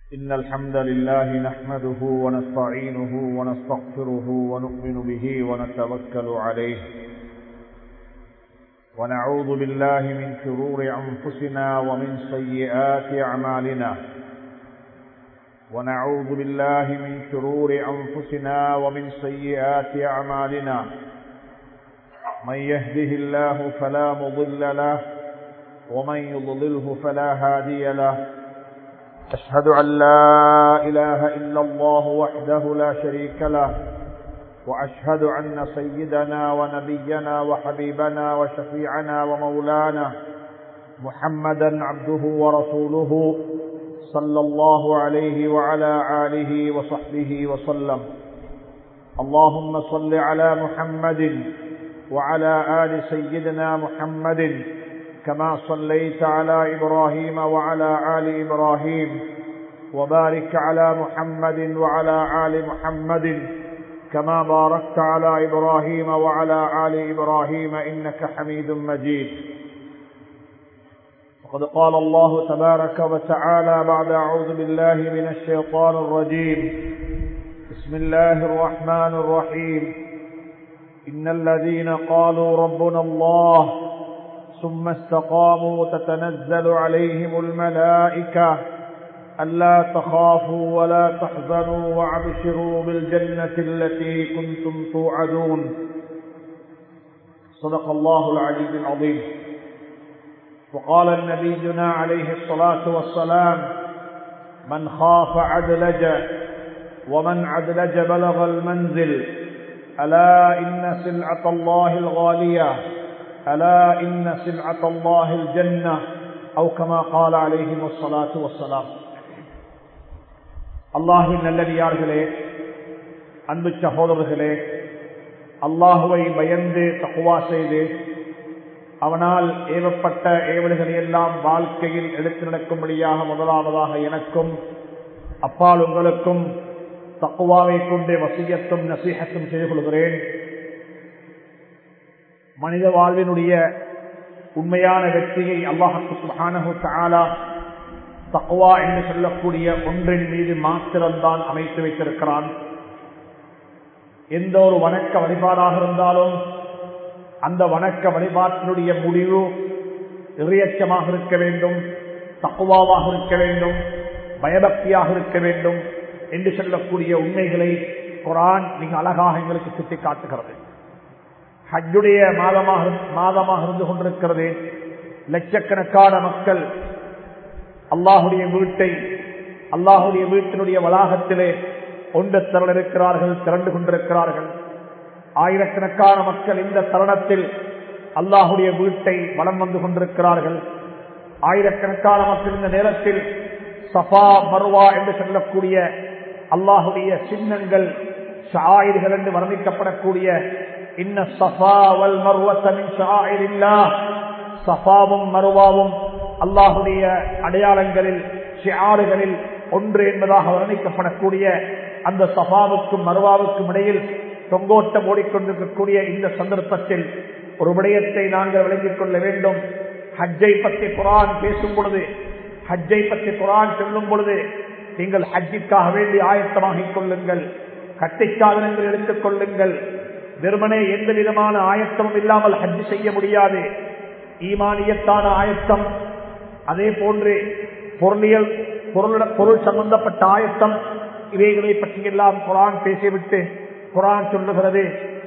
إن الحمد لله نحمده ونستعينه ونستغفره ونؤمن به ونتوكل عليه ونعوذ بالله من شرور أنفسنا ومن سيئات أعمالنا ونعوذ بالله من شرور أنفسنا ومن سيئات أعمالنا من يهده الله فلا مضل له ومن يضلله فلا هادي له أشهد أن لا إله إلا الله وحده لا شريك له وأشهد أن سيدنا ونبينا وحبيبنا وشفيعنا ومولانا محمدا عبده ورسوله صلى الله عليه وعلى آله وصحبه وسلم اللهم صل على محمد وعلى آل سيدنا محمد كما صليت على إبراهيم وعلى آل إبراهيم وبارك على محمد وعلى آل محمد كما باركت على إبراهيم وعلى آل إبراهيم إنك حميد مجيد وقد قال الله تبارك وتعالى بعد أعوذ بالله من الشيطان الرجيم بسم الله الرحمن الرحيم إن الذين قالوا ربنا الله ثم استقاموا تتنزل عليهم الملائكة ألا تخافوا ولا تحزنوا وابشروا بالجنة التي كنتم توعدون صدق الله العلي العظيم وقال النبينا عليه الصلاة والسلام من خاف عدلج ومن عدلج بلغ المنزل ألا إن سلعة الله الغالية ألا إن سلعة الله الجنة أو كما قال عليهم الصلاة والسلام அல்லாஹின் நல்லடியார்களே அன்பு சகோதரர்களே அல்லாஹுவை பயந்து தக்குவா செய்து அவனால் ஏவப்பட்ட ஏவல்களை எல்லாம் வாழ்க்கையில் எடுத்து நடக்கும்படியாக முதலாவதாக எனக்கும் அப்பால் உங்களுக்கும் தக்குவாவை கொண்டு வசியத்தும் நசீகத்தும் செய்து கொள்கிறேன் மனித வாழ்வினுடைய உண்மையான வெற்றியை அல்லாஹு சுஹானஹு தாலா தக்குவா என்று சொல்லக்கூடிய ஒன்றின் மீது மாத்திரம்தான் அமைத்து வைத்திருக்கிறான் எந்த ஒரு வணக்க வழிபாடாக இருந்தாலும் அந்த வணக்க வழிபாட்டினுடைய முடிவு இறையச்சமாக இருக்க வேண்டும் தக்குவாவாக இருக்க வேண்டும் பயபக்தியாக இருக்க வேண்டும் என்று சொல்லக்கூடிய உண்மைகளை குரான் மிக அழகாக எங்களுக்கு சுட்டி காட்டுகிறது ஹஜ்ஜுடைய மாதமாக மாதமாக இருந்து கொண்டிருக்கிறது லட்சக்கணக்கான மக்கள் அல்லாஹுடைய வீட்டை அல்லாஹுடைய வீட்டினுடைய வளாகத்திலே ஒன்று திரள் இருக்கிறார்கள் திரண்டு கொண்டிருக்கிறார்கள் ஆயிரக்கணக்கான மக்கள் இந்த தருணத்தில் அல்லாஹுடைய வீட்டை வளம் வந்து கொண்டிருக்கிறார்கள் ஆயிரக்கணக்கான மக்கள் இந்த நேரத்தில் சஃபா மருவா என்று சொல்லக்கூடிய அல்லாஹுடைய சின்னங்கள் ஷாயிர்கள் என்று வர்ணிக்கப்படக்கூடிய இன்ன சஃபாவல் மருவத்தமின் ஷாயிரில்லா சஃபாவும் மருவாவும் அல்லாஹுடைய அடையாளங்களில் ஷியாறுகளில் ஒன்று என்பதாக வர்ணிக்கப்படக்கூடிய அந்த சஃபாவுக்கும் மருவாவுக்கும் இடையில் தொங்கோட்டம் ஓடிக்கொண்டிருக்கக்கூடிய இந்த சந்தர்ப்பத்தில் ஒரு விடயத்தை நாங்கள் விளங்கிக் கொள்ள வேண்டும் ஹஜ்ஜை பற்றி குரான் பேசும் பொழுது ஹஜ்ஜை பற்றி குரான் சொல்லும் பொழுது நீங்கள் ஹஜ்ஜிற்காக வேண்டி ஆயத்தமாகிக் கொள்ளுங்கள் கட்டை சாதனங்கள் எடுத்துக் கொள்ளுங்கள் வெறுமனே எந்த விதமான ஆயத்தமும் இல்லாமல் ஹஜ்ஜி செய்ய முடியாது ஈமானியத்தான ஆயத்தம் அதே போன்று பொருளியல் பொருள் சம்பந்தப்பட்ட ஆயத்தம் இவைகளை பற்றி எல்லாம் குரான் பேசிவிட்டு குரான் சொல்லுகிறது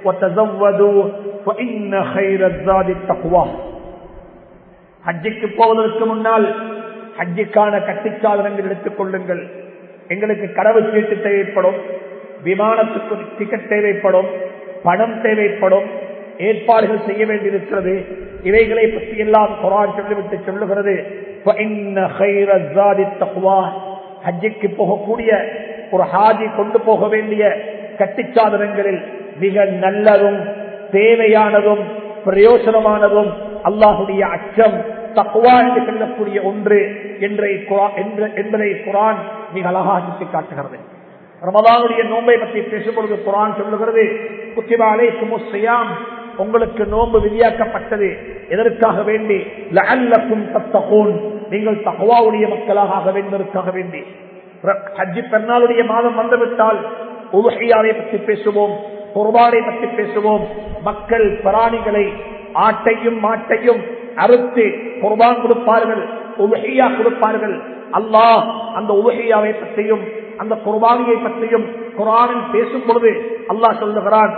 ஹஜ்ஜிக்கு போவதற்கு முன்னால் ஹஜ்ஜிக்கான கட்டிச்சாதனங்கள் எடுத்துக் கொள்ளுங்கள் எங்களுக்கு கடவு சீட்டு தேவைப்படும் விமானத்துக்கு டிக்கெட் தேவைப்படும் பணம் தேவைப்படும் ஏற்பாடுகள் செய்ய வேண்டியிருக்கிறது இவைகளை பற்றி எல்லாம் குரான் சொல்லிவிட்டு சொல்லுகிறது ஹஜ்ஜிக்கு போகக்கூடிய ஒரு ஹாஜி கொண்டு போக வேண்டிய கட்டிச்சாதனங்களில் மிக நல்லதும் தேவையானதும் பிரயோசனமானதும் அல்லாஹுடைய அச்சம் தக்குவா என்று சொல்லக்கூடிய ஒன்று என்பதை குரான் மிக அழகாக சுட்டி காட்டுகிறது ரமதானுடைய நோன்பை பற்றி பேசும்பொழுது குரான் சொல்லுகிறது குத்திபாலை சுமுசையாம் உங்களுக்கு நோன்பு விதியாக்கப்பட்டது எதற்காக வேண்டி லஅல்லக்கும் தத்தகூன் நீங்கள் தகவாவுடைய மக்களாக ஆக வேண்டுவதற்காக வேண்டி ஹஜ்ஜி பெருநாளுடைய மாதம் வந்துவிட்டால் உலகையாவை பற்றி பேசுவோம் குர்பானை பற்றி பேசுவோம் மக்கள் பிராணிகளை ஆட்டையும் மாட்டையும் அறுத்து குர்பான் கொடுப்பார்கள் உலகையா கொடுப்பார்கள் அல்லாஹ் அந்த உலகையாவை பற்றியும் அந்த குர்பானியை பற்றியும் குரானில் பேசும் பொழுது அல்லாஹ் சொல்லுகிறான்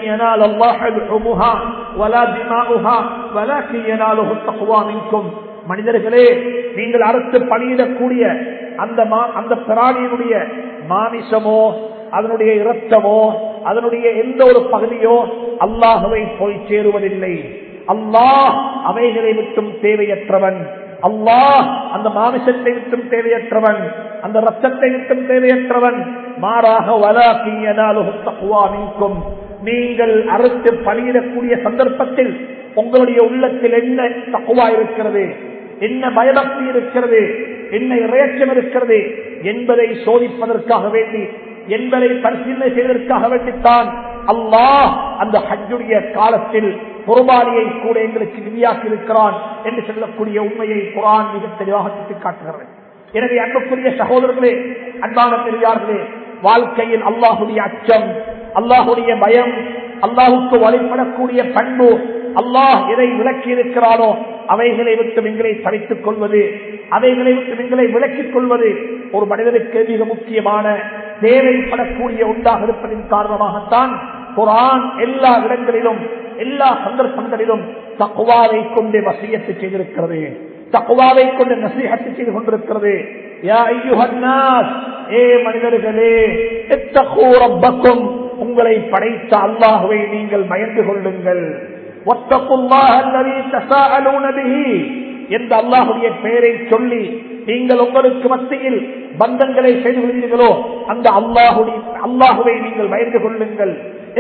மனிதர்களே நீங்கள் அறுத்து பணியிடக்கூடிய அந்த அந்த பிராணியினுடைய மாமிசமோ அதனுடைய இரத்தமோ அதனுடைய எந்த ஒரு பகுதியோ அல்லாஹுவை போய் சேருவதில்லை அல்லாஹ் அவைகளை விட்டும் தேவையற்றவன் அல்லாஹ் அந்த மாமிசத்தை விட்டும் தேவையற்றவன் அந்த ரத்தத்தை விட்டும் தேவையற்றவன் மாறாக வலாக்கியனாலும் நீங்கள் அறுத்து பணியிடக்கூடிய சந்தர்ப்பத்தில் உங்களுடைய உள்ளத்தில் என்ன தக்குவா இருக்கிறது என்ன பயபக்தி இருக்கிறது என்ன இறையச்சம் இருக்கிறது என்பதை சோதிப்பதற்காக வேண்டி என்பதை பரிசீலனை செய்வதற்காக வேண்டித்தான் அல்லாஹ் அந்த ஹஜ்ஜுடைய காலத்தில் குர்பானியை கூட எங்களுக்கு விதியாக்கி இருக்கிறான் என்று சொல்லக்கூடிய உண்மையை குரான் மிக தெளிவாக சுட்டிக்காட்டுகிறது எனவே அன்புக்குரிய சகோதரர்களே அன்பான பெரியார்களே வாழ்க்கையில் அல்லாஹுடைய அச்சம் அல்லாஹுடைய பயம் அல்லாஹுக்கு வழிபடக்கூடிய பண்பு அல்லாஹ் எதை விளக்கி இருக்கிறானோ அவைகளை விட்டு எங்களை தவித்துக் கொள்வது அவைகளை விட்டு எங்களை விளக்கிக் கொள்வது ஒரு மனிதனுக்கு மிக முக்கியமான தேவைப்படக்கூடிய ஒன்றாக இருப்பதின் காரணமாகத்தான் குரான் எல்லா இடங்களிலும் எல்லா சந்தர்ப்பங்களிலும் தக்குவாவை கொண்டு வசியத்து செய்திருக்கிறது தக்குவாவை கொண்டு நசீகத்து செய்து கொண்டிருக்கிறது ஏ மனிதர்களே ரப்பக்கும் உங்களை படைத்த அல்லாஹுவை நீங்கள் பயந்து கொள்ளுங்கள் என்ற அல்லாஹுடைய பெயரை சொல்லி நீங்கள் உங்களுக்கு மத்தியில் பந்தங்களை செய்து கொள்வீர்களோ அந்த அல்லாஹுடைய அல்லாஹுவை நீங்கள் பயந்து கொள்ளுங்கள்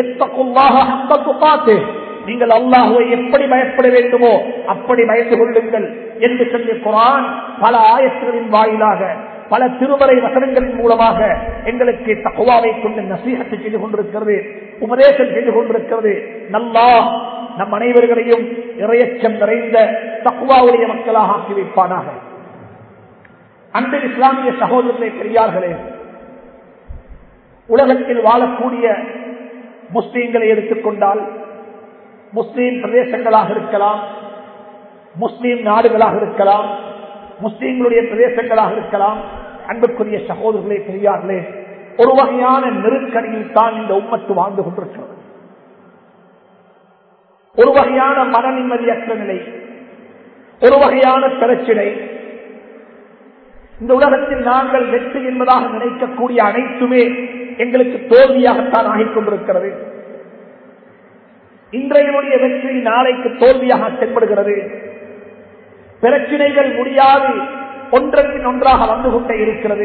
நீங்கள் அல்லாஹுவை எப்படி பயப்பட வேண்டுமோ அப்படி பயந்து கொள்ளுங்கள் என்று சொல்லி குரான் பல ஆயத்துகளின் வாயிலாக பல திருமறை வசனங்களின் மூலமாக எங்களுக்கு தக்குவாவை கொண்டு நசீகத்தை செய்து கொண்டிருக்கிறது உபதேசம் செய்து கொண்டிருக்கிறது நல்லா நம் அனைவர்களையும் இறையச்சம் நிறைந்த தக்குவாவுடைய மக்களாக ஆக்கி வைப்பானாக அன்பு இஸ்லாமிய சகோதரர்களை பெரியார்களே உலகத்தில் வாழக்கூடிய முஸ்லீம்களை எடுத்துக்கொண்டால் முஸ்லீம் பிரதேசங்களாக இருக்கலாம் முஸ்லீம் நாடுகளாக இருக்கலாம் முஸ்லீம்களுடைய பிரதேசங்களாக இருக்கலாம் அன்புக்குரிய சகோதரர்களே பெரியார்களே ஒரு வகையான நெருக்கடியில் தான் இந்த உம்மத்து வாழ்ந்து கொண்டிருக்கிறது ஒரு வகையான மன நிம்மதியற்ற நிலை ஒரு வகையான பிரச்சினை இந்த உலகத்தில் நாங்கள் வெற்றி என்பதாக நினைக்கக்கூடிய அனைத்துமே எங்களுக்கு தோல்வியாகத்தான் ஆகிக் கொண்டிருக்கிறது இன்றையனுடைய வெற்றி நாளைக்கு தோல்வியாக தென்படுகிறது பிரச்சினைகள் முடியாது ஒன்றன் ஒன்றாக வந்து கொண்டே இருக்கிறது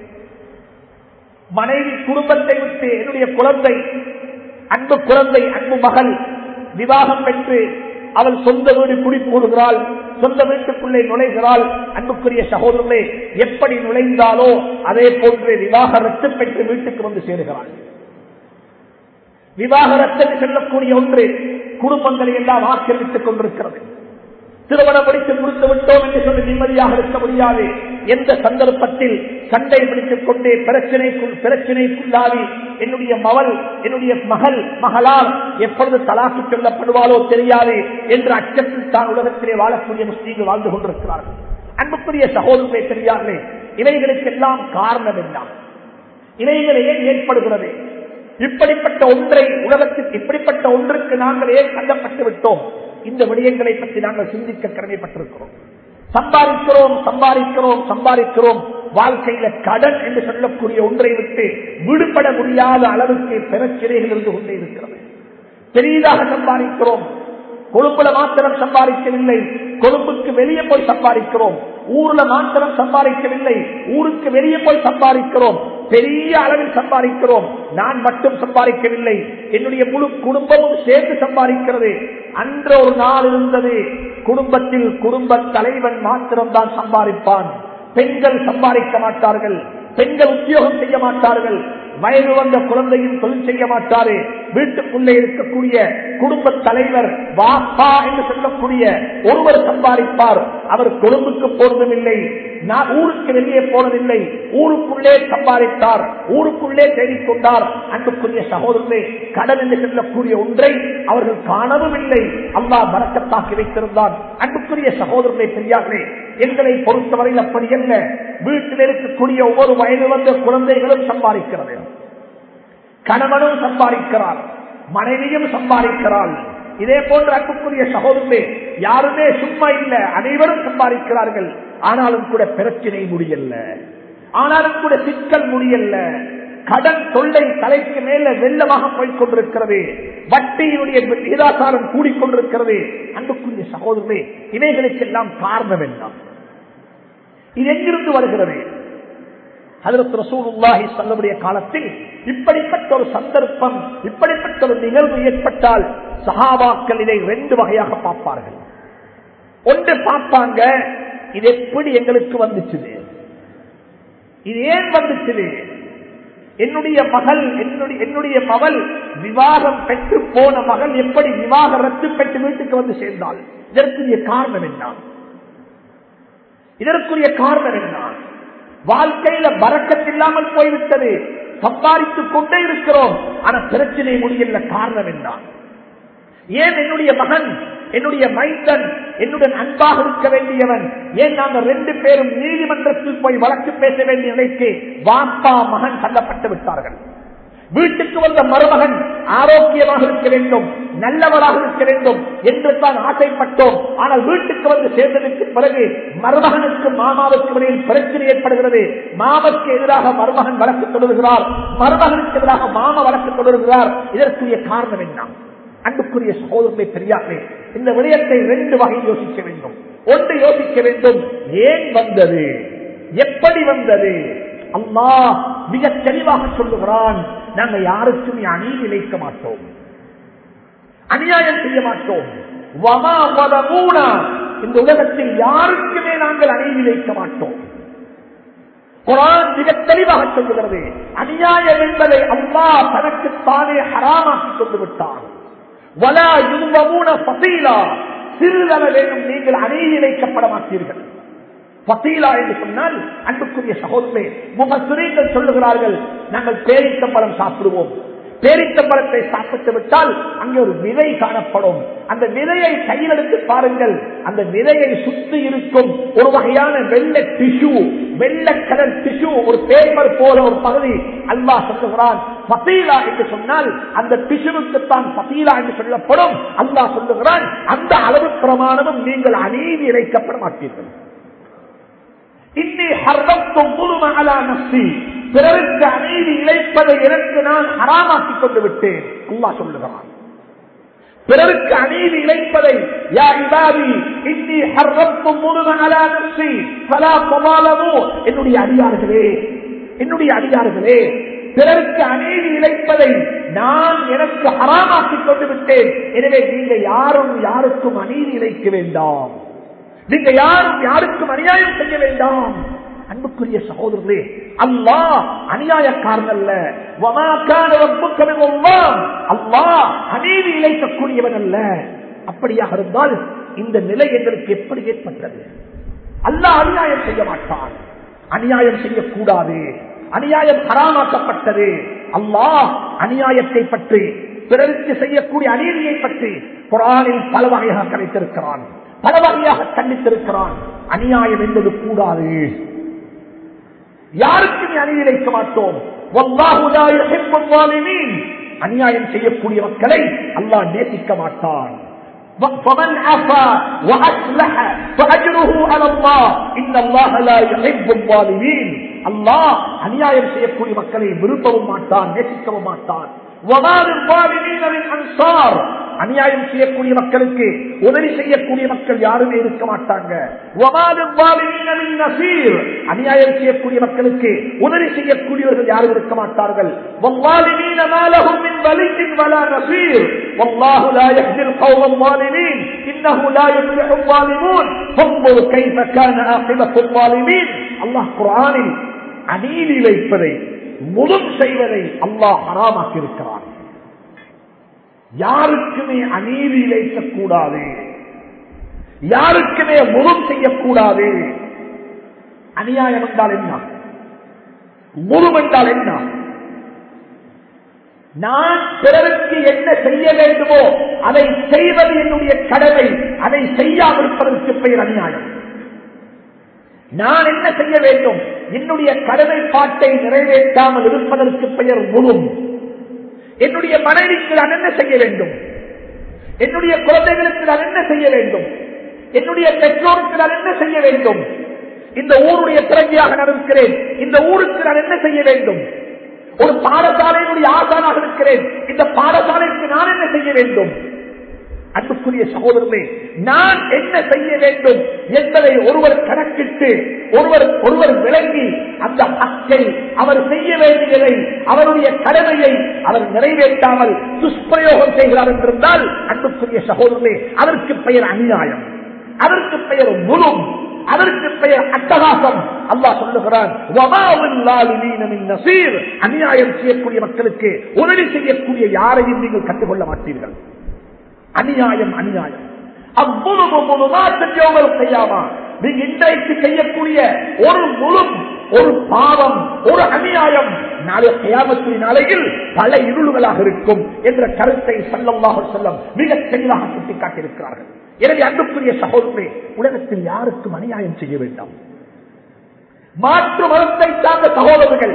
மனைவி குடும்பத்தை விட்டு என்னுடைய குழந்தை அன்பு குழந்தை அன்பு மகள் விவாகம் பெற்று அவள் சொந்த வீடு குடிப்பூடுகிறாள் சொந்த வீட்டுக்குள்ளே நுழைகிறாள் அன்புக்குரிய சகோதரர்களே எப்படி நுழைந்தாலோ அதே போன்று விவாகரத்து பெற்று வீட்டுக்கு வந்து சேருகிறாள் விவாகரத்து செல்லக்கூடிய ஒன்று குடும்பங்களை எல்லாம் ஆக்கிரமித்துக் கொண்டிருக்கிறது திருமணம் முடித்து முடித்து விட்டோம் என்று சொல்லி நிம்மதியாக இருக்க முடியாது எந்த சந்தர்ப்பத்தில் சண்டை பிடித்துக் கொண்டே பிரச்சனைக்குள் பிரச்சனைக்குள்ளாவி என்னுடைய மகள் என்னுடைய மகள் மகளால் எப்பொழுது தலாக்கு சொல்லப்படுவாளோ தெரியாது என்ற அச்சத்தில் தான் உலகத்திலே வாழக்கூடிய முஸ்லீம்கள் வாழ்ந்து கொண்டிருக்கிறார்கள் அன்புக்குரிய சகோதரத்தை தெரியார்களே இவைகளுக்கெல்லாம் காரணம் என்ன இவைகள் ஏன் ஏற்படுகிறது இப்படிப்பட்ட ஒன்றை உலகத்தில் இப்படிப்பட்ட ஒன்றுக்கு நாங்கள் ஏன் கண்டப்பட்டு விட்டோம் இந்த விடயங்களை பற்றி நாங்கள் சிந்திக்க கடமைப்பட்டிருக்கிறோம் சம்பாதிக்கிறோம் சம்பாதிக்கிறோம் சம்பாதிக்கிறோம் வாழ்க்கையில கடன் என்று சொல்லக்கூடிய ஒன்றை விட்டு விடுபட முடியாத அளவுக்கு பிரச்சனைகள் இருந்து கொண்டே இருக்கிறது பெரியதாக சம்பாதிக்கிறோம் கொழும்புல மாத்திரம் சம்பாதிக்கவில்லை கொழும்புக்கு வெளியே போய் சம்பாதிக்கிறோம் ஊர்ல மாத்திரம் சம்பாதிக்கவில்லை ஊருக்கு வெளியே போய் சம்பாதிக்கிறோம் பெரிய அளவில் சம்பாதிக்கிறோம் நான் மட்டும் சம்பாதிக்கவில்லை என்னுடைய முழு குடும்பமும் சேர்ந்து சம்பாதிக்கிறது அன்ற ஒரு நாள் இருந்தது குடும்பத்தில் குடும்ப தலைவன் மாத்திரம்தான் சம்பாதிப்பான் பெண்கள் சம்பாதிக்க மாட்டார்கள் பெண்கள் உத்தியோகம் செய்ய மாட்டார்கள் வயது வந்த குழந்தையும் தொழில் செய்ய மாட்டாரு வீட்டுக்குள்ளே இருக்கக்கூடிய குடும்ப தலைவர் வாப்பா என்று சொல்லக்கூடிய ஒருவர் சம்பாதிப்பார் அவர் கொழும்புக்கு போனதும் இல்லை நான் ஊருக்கு வெளியே போனதில்லை ஊருக்குள்ளே சம்பாதித்தார் ஊருக்குள்ளே தேடிக்கொண்டார் அன்புக்குரிய சகோதரர்களே கடன் என்று சொல்லக்கூடிய ஒன்றை அவர்கள் காணவும் இல்லை அல்லா பறக்கத்தாக்கி வைத்திருந்தான் அன்புக்குரிய சகோதரர்களே பெரியார்களே எங்களை பொறுத்தவரையில் அப்படி அல்ல வீட்டில் இருக்கக்கூடிய ஒவ்வொரு வயது வந்த குழந்தைகளும் சம்பாதிக்கிறது கணவனும் சம்பாதிக்கிறார் மனைவியும் சம்பாதிக்கிறாள் இதே போன்ற அன்புக்குரிய சகோதரர்களே யாருமே சும்மா இல்ல அனைவரும் சம்பாதிக்கிறார்கள் ஆனாலும் கூட பிரச்சனை முடியல ஆனாலும் கூட சிக்கல் முடியல கடன் தொல்லை தலைக்கு மேல வெள்ளமாக போய்கொண்டிருக்கிறது வட்டியினுடைய விகிதாசாரம் கூடிக்கொண்டிருக்கிறது அன்புக்குரிய சகோதரர்களே இவைகளுக்கெல்லாம் காரணம் என்ன இது எங்கிருந்து வருகிறது அதற்கு ரசூலுல்லாஹி சொல்லக்கூடிய காலத்தில் இப்படிப்பட்ட ஒரு சந்தர்ப்பம் இப்படிப்பட்ட ஒரு நிகழ்வு ஏற்பட்டால் சஹாபாக்கள் இதை ரெண்டு வகையாக பார்ப்பார்கள் ஒன்று பார்ப்பாங்க இது எப்படி எங்களுக்கு வந்துச்சுது இது ஏன் வந்துச்சுது என்னுடைய மகள் என்னுடைய என்னுடைய மகள் விவாகம் பெற்று போன மகள் எப்படி விவாகரத்து பெற்று வீட்டுக்கு வந்து சேர்ந்தாள் இதற்குரிய காரணம் என்ன இதற்குரிய காரணம் என்ன வாழ்க்கையில பறக்கத்தில்லாமல் போய்விட்டது சம்பாதித்துக் கொண்டே இருக்கிறோம் ஆனா பிரச்சனை முடியல காரணம் என்ன ஏன் என்னுடைய மகன் என்னுடைய மைந்தன் என்னுடன் அன்பாக இருக்க வேண்டியவன் ஏன் நாங்கள் ரெண்டு பேரும் நீதிமன்றத்தில் போய் வழக்கு பேச வேண்டிய நிலைக்கு வாப்பா மகன் தள்ளப்பட்டு விட்டார்கள் வீட்டுக்கு வந்த மருமகன் ஆரோக்கியமாக இருக்க வேண்டும் நல்லவராக இருக்க வேண்டும் என்று தான் ஆசைப்பட்டோம் ஆனால் வீட்டுக்கு வந்து சேர்ந்ததற்கு பிறகு மருமகனுக்கு மாமாவுக்கு இடையில் பிரச்சனை ஏற்படுகிறது மாமக்கு எதிராக மருமகன் வழக்கு தொடர்கிறார் மருமகனுக்கு எதிராக மாமா வழக்கு தொடர்கிறார் இதற்குரிய காரணம் என்ன அன்புக்குரிய சகோதரனை பெரியார்களே இந்த விடயத்தை ரெண்டு வகையில் யோசிக்க வேண்டும் ஒன்று யோசிக்க வேண்டும் ஏன் வந்தது எப்படி வந்தது அம்மா மிக தெளிவாக சொல்லுகிறான் நாங்கள் யாருக்கும் அநீதி இழைக்க மாட்டோம் அநியாயம் செய்ய மாட்டோம் வமா வதமூனா இந்த உலகத்தில் யாருக்குமே நாங்கள் அநீதி இழைக்க மாட்டோம் குரான் மிக தெளிவாக சொல்லுகிறது அநியாயம் என்பதை அம்மா தனக்கு தானே ஹராமாக்கி கொண்டு விட்டான் வலா யுவமூன பசீலா சிறிதளவேனும் நீங்கள் அநீதி இழைக்கப்பட மாட்டீர்கள் பசீலா என்று சொன்னால் அன்புக்குரிய சகோதரே முகசுரீங்கள் சொல்லுகிறார்கள் நாங்கள் பேரித்த பழம் சாப்பிடுவோம் பேரித்த பழத்தை சாப்பிட்டு விட்டால் அங்கே ஒரு விதை காணப்படும் அந்த விதையை கையில் எடுத்து பாருங்கள் அந்த விதையை சுற்றி இருக்கும் ஒரு வகையான வெள்ளை டிஷ்யூ வெள்ளை கலர் டிஷ்யூ ஒரு பேப்பர் போல ஒரு பகுதி அல்வா சொல்லுகிறான் பசீலா என்று சொன்னால் அந்த டிஷ்யூவுக்குத்தான் பசீலா என்று சொல்லப்படும் அல்லா சொல்லுகிறான் அந்த அளவு பிரமாணமும் நீங்கள் அநீதி இழைக்கப்பட மாட்டீர்கள் இன்னி ஹர்ரத்தும் முழுமகளா நசி பிறருக்கு அநீதி இழைப்பதை எனக்கு நான் ஹராமாக்கி கொண்டு விட்டேன் அல்லா சொல்லுகிறான் பிறருக்கு அநீதி இழைப்பதை யா இதாதி இன்னி ஹர்ரத்தும் முழுமகளா நசி பலா பவாலமோ என்னுடைய அடியார்களே என்னுடைய அடியார்களே பிறருக்கு அநீதி இழைப்பதை நான் எனக்கு ஹராமாக்கிக் கொண்டு விட்டேன் எனவே நீங்க யாரும் யாருக்கும் அநீதி இழைக்க வேண்டாம் நீங்க யாரும் யாருக்கும் அநியாயம் செய்ய வேண்டாம் அன்புக்குரிய சகோதரர்களே அல்லா அநியாயக்காரன் அல்ல அல்லா அநீதி இழைக்கக்கூடியவன் அல்ல அப்படியாக இருந்தால் இந்த நிலை எங்களுக்கு எப்படி ஏற்பட்டது அல்லா அநியாயம் செய்ய மாட்டான் அநியாயம் செய்யக்கூடாது அநியாயம் ஹராமாக்கப்பட்டது அல்லாஹ் அநியாயத்தை பற்றி பிறருக்கு செய்யக்கூடிய அநீதியை பற்றி குரானில் பல வகையாக கலைத்திருக்கிறான் பல வகையாக கண்டித்திருக்கிறான் அநியாயம் என்பது கூடாது யாருக்கும் அநீதி இழைக்க மாட்டோம் அநியாயம் செய்யக்கூடிய மக்களை அல்லாஹ் நேசிக்க மாட்டான் فمن عفا واصلح فاجره على الله ان الله لا يحب الظالمين அல்லாஹ் அநியாயம் செய்யக்கூடிய மக்களை விரும்பவும் மாட்டான் நேசிக்கவும் மாட்டான் அநியாயம் செய்யக்கூடிய மக்களுக்கு உதவி செய்யக்கூடிய மக்கள் யாருமே இருக்க மாட்டாங்க அநியாயம் செய்யக்கூடிய மக்களுக்கு உதவி செய்யக்கூடியவர்கள் யாரும் இருக்க மாட்டார்கள் அல்லாஹ் குரானில் அநீதி வைப்பதை முதும் செய்வதை அல்லாஹ் ஹராமாக்கி இருக்கிறான் யாருக்குமே அநீதி இழைக்கக்கூடாது யாருக்குமே முகம் செய்யக்கூடாது அநியாயம் என்றால் என்ன முகம் என்றால் என்ன நான் பிறருக்கு என்ன செய்ய வேண்டுமோ அதை செய்வது என்னுடைய கடமை அதை செய்யாமல் இருப்பதற்கு பெயர் அநியாயம் நான் என்ன செய்ய வேண்டும் என்னுடைய கடமைப்பாட்டை நிறைவேற்றாமல் இருப்பதற்கு பெயர் முழும் என்னுடைய மனைவிக்கு நான் என்ன செய்ய வேண்டும் என்னுடைய குழந்தைகளுக்கு நான் என்ன செய்ய வேண்டும் என்னுடைய பெற்றோருக்கு நான் என்ன செய்ய வேண்டும் இந்த ஊருடைய பிறவியாக நான் இருக்கிறேன் இந்த ஊருக்கு நான் என்ன செய்ய வேண்டும் ஒரு பாடசாலையினுடைய ஆசானாக இருக்கிறேன் இந்த பாடசாலைக்கு நான் என்ன செய்ய வேண்டும் அன்புக்குரிய சகோதரர்களே நான் என்ன செய்ய வேண்டும் என்பதை ஒருவர் கணக்கிட்டு ஒருவர் ஒருவர் விளங்கி அந்த ஹக்கை அவர் செய்ய வேண்டியதை அவருடைய கடமையை அவர் நிறைவேற்றாமல் துஷ்பிரயோகம் செய்கிறார் என்றிருந்தால் அன்புக்குரிய சகோதரர்களே அதற்கு பெயர் அநியாயம் அதற்கு பெயர் முழும் அதற்கு பெயர் அட்டகாசம் அல்லா சொல்லுகிறான் அநியாயம் செய்யக்கூடிய மக்களுக்கு உதவி செய்யக்கூடிய யாரையும் நீங்கள் கண்டுகொள்ள மாட்டீர்கள் அநியாயம் அநியாயம் அவ்வளவு முழுமாற்றோமல் செய்யாமா நீங்க இன்றைக்கு செய்யக்கூடிய ஒரு முழு ஒரு பாவம் ஒரு அநியாயம் நாளை கையாமத்தின் நாளையில் பல இருள்களாக இருக்கும் என்ற கருத்தை சல்லமாக சொல்லம் மிக தெளிவாக சுட்டிக்காட்டியிருக்கிறார்கள் எனவே அன்புக்குரிய சகோதரே உலகத்தில் யாருக்கும் அநியாயம் செய்ய வேண்டாம் மாற்று மதத்தை சார்ந்த சகோதரர்கள்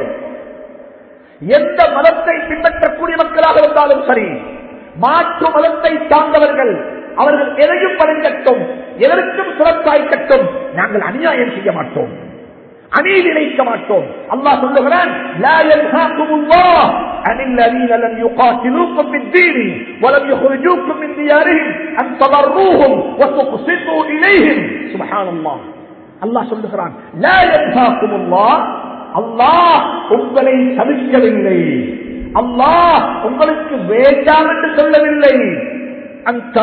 எந்த மதத்தை பின்பற்றக்கூடிய மக்களாக இருந்தாலும் சரி மாற்று மதத்தை சார்ந்தவர்கள் அவர்கள் எதையும் பணிக்கட்டும் எதற்கும் சிறப்பாய்க்கட்டும் நாங்கள் அநியாயம் செய்ய மாட்டோம் அநீதி இணைக்க மாட்டோம் அல்லாஹ் சொல்லுகிறான் لا ينهاكم الله عن الذين لم يقاتلوكم في الدين ولم يخرجوكم من ديارهم ان تبروهم وتقسطوا اليهم سبحان الله அல்லாஹ் சொல்லுகிறான் لا ينهاكم الله அல்லாஹ் உங்களை தவிர்க்கவில்லை அல்லாஹ் உங்களுக்கு வேண்டாம் என்று சொல்லவில்லை அந்த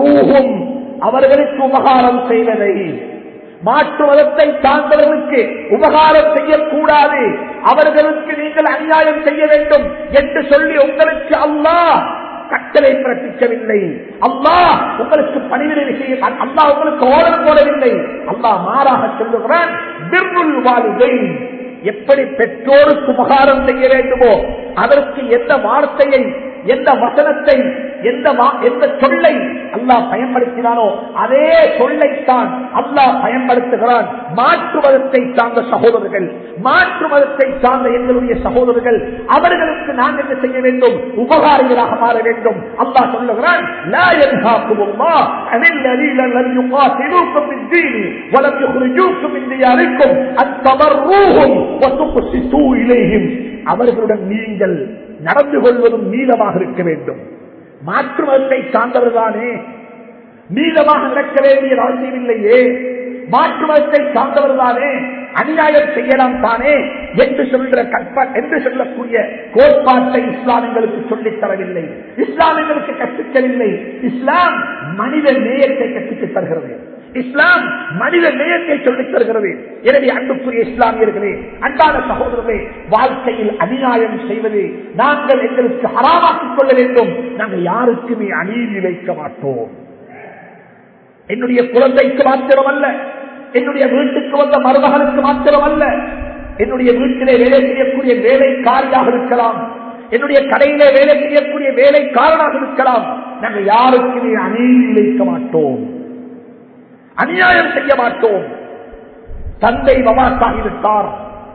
அவர்களுக்கு உபகாரம் செய்வதை மாற்று மதத்தை சார்ந்தவர்களுக்கு உபகாரம் செய்யக்கூடாது அவர்களுக்கு நீங்கள் அநியாயம் செய்ய வேண்டும் என்று சொல்லி உங்களுக்கு அல்லாஹ் கட்டளை பிறப்பிக்கவில்லை அல்லாஹ் உங்களுக்கு பணிவிடை செய்ய அல்லாஹ் உங்களுக்கு ஓடல் போடவில்லை அல்லாஹ் மாறாக சொல்லுகிறான் பிர்ருல் வாலிதை எப்படி பெற்றோருக்கு உபகாரம் செய்ய வேண்டுமோ அதற்கு எந்த வார்த்தையை எந்த வசனத்தை எந்த எந்த சொல்லை அல்லாஹ் பயன்படுத்தினானோ அதே சொல்லைத்தான் அல்லாஹ் பயன்படுத்துகிறான் மாற்று மதத்தை சார்ந்த சகோதரர்கள் மாற்று மதத்தை சார்ந்த எங்களுடைய சகோதரர்கள் அவர்களுக்கு நாம் என்ன செய்ய வேண்டும் உபகாரிகளாக மாற வேண்டும் அல்லாஹ் சொல்லுகிறான் லா ينهاكم الله عن الذين لم يقاتلوكم في الدين ولم يخرجوكم من دياركم أن تبروهم وتقسطوا إليهم அவர்களுடன் நீங்கள் நடந்து கொள்வதும் நீளமாக இருக்க வேண்டும் மாற்று மதத்தை சார்ந்தவர்தானே நீளமாக நடக்க வேண்டிய அவசியமில்லையே மாற்று மதத்தை சார்ந்தவர்தானே அநியாயம் செய்யலாம் தானே என்று சொல்ற கற்ப என்று சொல்லக்கூடிய கோட்பாட்டை இஸ்லாமியங்களுக்கு சொல்லித் தரவில்லை இஸ்லாமியங்களுக்கு கற்றுக்கவில்லை இஸ்லாம் மனித நேயத்தை கற்றுத் தருகிறது இஸ்லாம் மனித நேயத்தை சொல்லித் தருகிறது எனவே அன்புக்குரிய இஸ்லாமியர்களே அன்பான சகோதரர்களே வாழ்க்கையில் அநியாயம் செய்வது நாங்கள் எங்களுக்கு ஹராமாக்கிக் கொள்ள வேண்டும் நாங்கள் யாருக்குமே அநீதி வைக்க மாட்டோம் என்னுடைய குழந்தைக்கு மாத்திரமல்ல என்னுடைய வீட்டுக்கு வந்த மருமகனுக்கு மாத்திரமல்ல என்னுடைய வீட்டிலே வேலை செய்யக்கூடிய வேலைக்காரியாக இருக்கலாம் என்னுடைய கடையிலே வேலை செய்யக்கூடிய வேலைக்காரனாக இருக்கலாம் நாங்கள் யாருக்குமே அநீதி இழைக்க மாட்டோம் அநியாயம் செய்ய மாட்டோம் தந்தை வபாத்தாகிவிட்டார்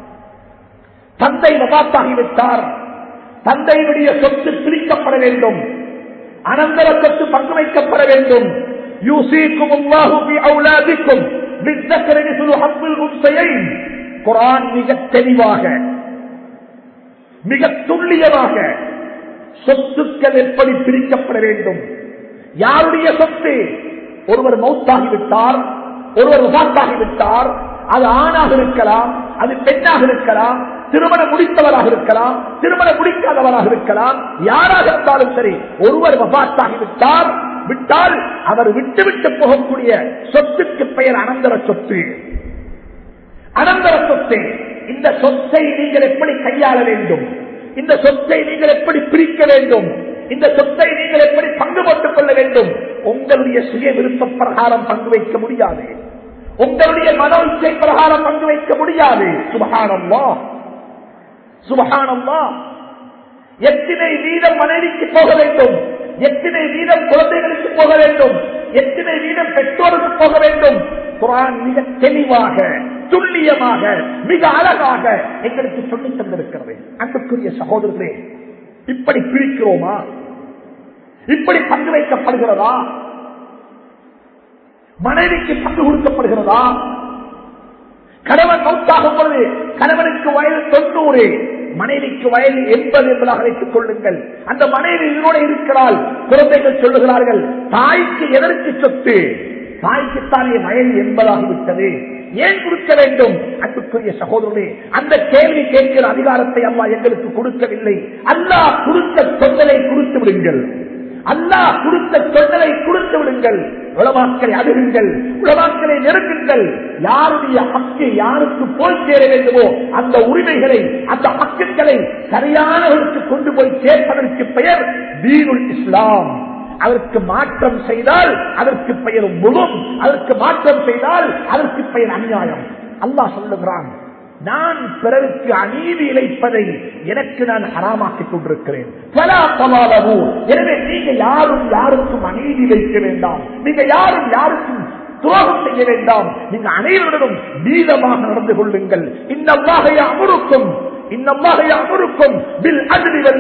தந்தை வபாத்தாகிவிட்டார் தந்தையினுடைய சொத்து பிரிக்கப்பட வேண்டும் அனந்தர சொத்து பங்கு வைக்கப்பட வேண்டும் யூசிக்கும் அவுலாதிக்கும் குரான் மிக தெளிவாக மிக துல்லியமாக சொத்துக்கள் எப்படி பிரிக்கப்பட வேண்டும் யாருடைய சொத்து ஒருவர் மௌத்தாகிவிட்டார் ஒருவர் விசாத்தாகிவிட்டார் அது ஆணாக இருக்கலாம் அது பெண்ணாக இருக்கலாம் திருமணம் முடித்தவராக இருக்கலாம் திருமணம் முடிக்காதவராக இருக்கலாம் யாராக இருந்தாலும் சரி ஒருவர் வபாத்தாகிவிட்டார் விட்டால் அவர் விட்டு விட்டு போகக்கூடிய சொத்துக்கு பெயர் அனந்தர சொத்து அனந்தர சொத்து இந்த சொத்தை நீங்கள் எப்படி கையாள வேண்டும் இந்த சொத்தை நீங்கள் எப்படி பிரிக்க வேண்டும் இந்த சொத்தை நீங்கள் எப்படி பங்கு போட்டுக் கொள்ள வேண்டும் உங்களுடைய சுய விருப்ப பிரகாரம் பங்கு வைக்க முடியாது உங்களுடைய மனோ இச்சை பிரகாரம் பங்கு வைக்க முடியாது சுபகானம்மா சுபகானம்மா எத்தனை வீதம் மனைவிக்கு போக வேண்டும் எத்தனை வீதம் குழந்தைகளுக்கு போக வேண்டும் எத்தனை வீதம் பெற்றோருக்கு போக வேண்டும் குரான் மிக தெளிவாக துல்லியமாக மிக அழகாக எங்களுக்கு சொல்லி தந்திருக்கிறது அன்புக்குரிய சகோதரர்களே இப்படி பிரிக்கிறோமா இப்படி பங்கு வைக்கப்படுகிறதா மனைவிக்கு பங்கு கொடுக்கப்படுகிறதா கணவன் மௌத்தாகும் பொழுது கணவனுக்கு வயது தொண்ணூறு மனைவிக்கு வயது எண்பது என்பதாக வைத்துக் கொள்ளுங்கள் அந்த மனைவி இதனோட இருக்கிறாள் குழந்தைகள் சொல்லுகிறார்கள் தாய்க்கு எதற்கு சொத்து தாய்க்குத்தானே வயது எண்பதாகிவிட்டது ஏன் கொடுக்க வேண்டும் அன்புக்குரிய சகோதரர்களே அந்த கேள்வி கேட்கிற அதிகாரத்தை அம்மா எங்களுக்கு கொடுக்கவில்லை அல்லாஹ் கொடுத்த தொண்டலை கொடுத்து விடுங்கள் அல்லாஹ் கொடுத்த தொண்டலை கொடுத்து விடுங்கள் உளமாக்களை அணுகுங்கள் உளமாக்களை நெருங்குங்கள் யாருடைய ஹக்கு யாருக்கு போய் சேர வேண்டுமோ அந்த உரிமைகளை அந்த ஹக்குகளை சரியானவர்களுக்கு கொண்டு போய் சேர்ப்பதற்கு பெயர் தீனுல் இஸ்லாம் அதற்கு மாற்றம் செய்தால் அதற்கு பெயர் முழும் அதற்கு மாற்றம் செய்தால் அதற்கு பெயர் அநியாயம் அல்லாஹ் சொல்லுகிறான் நான் பிறருக்கு அநீதி இழைப்பதை எனக்கு நான் ஹராமாக்கிக் கொண்டிருக்கிறேன் பலா பலாலவு. எனவே நீங்க யாரும் யாருக்கும் அநீதி இழைக்க வேண்டாம் நீங்க யாரும் யாருக்கும் துரோகம் செய்ய வேண்டாம் நீங்க அனைவருடனும் நீதமாக நடந்து கொள்ளுங்கள் இன்னமாக அமருக்கும் இன்னமாக அமருக்கும் பில் அதிர்வல்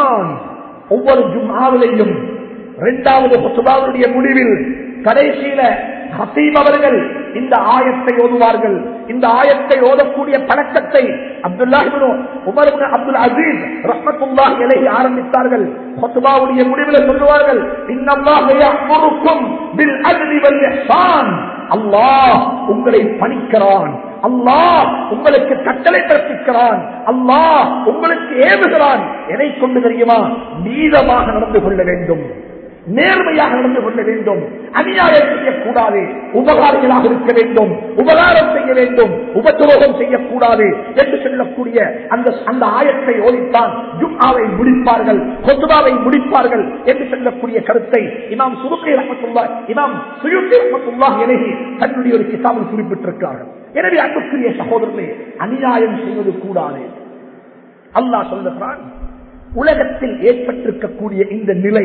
ஒவ்வொரு ஜும்மாவிலையும் இரண்டாவது சுபாவுடைய முடிவில் கடைசியில ஹசீம் அவர்கள் இந்த ஆயத்தை ஓதுவார்கள் இந்த ஆயத்தை ஓதக்கூடிய பழக்கத்தை அப்துல்லாஹிபுனு உமர் இப்னு அப்துல் அசீஸ் ரஹ்மத்துல்லாஹி அலைஹி ஆரம்பித்தார்கள் ஹுத்பாவுடைய முடிவில் சொல்லுவார்கள் இன்னல்லாஹ யஅமுருக்கும் பில் அத்லி வல் இஹ்சான் அல்லாஹ் உங்களை பணிக்கிறான் அல்லாஹ் உங்களுக்கு கட்டளை பிறப்பிக்கிறான் அல்லாஹ் உங்களுக்கு ஏவுகிறான் எதை கொண்டு தெரியுமா நீதமாக நடந்து கொள்ள வேண்டும் நேர்மையாக நடந்து கொள்ள வேண்டும் அநியாயம் செய்யக்கூடாது உபகாரிகளாக இருக்க வேண்டும் உபகாரம் செய்ய வேண்டும் உபத்துரோகம் செய்யக்கூடாது என்று சொல்லக்கூடிய அந்த அந்த ஆயத்தை ஓடித்தான் ஜும்ஆவை முடிப்பார்கள் கொத்துபாவை முடிப்பார்கள் என்று சொல்லக்கூடிய கருத்தை இமாம் சுருக்கை ரஹமத்துல்லா இமாம் சுயுக்கை ரஹமத்துல்லா இலகி தன்னுடைய ஒரு கிதாபில் குறிப்பிட்டிருக்கிறார்கள் எனவே அன்புக்குரிய சகோதரர்களே அநியாயம் செய்வது கூடாது அல்லாஹ் சொல்லுகிறான் உலகத்தில் ஏற்பட்டிருக்கக்கூடிய இந்த நிலை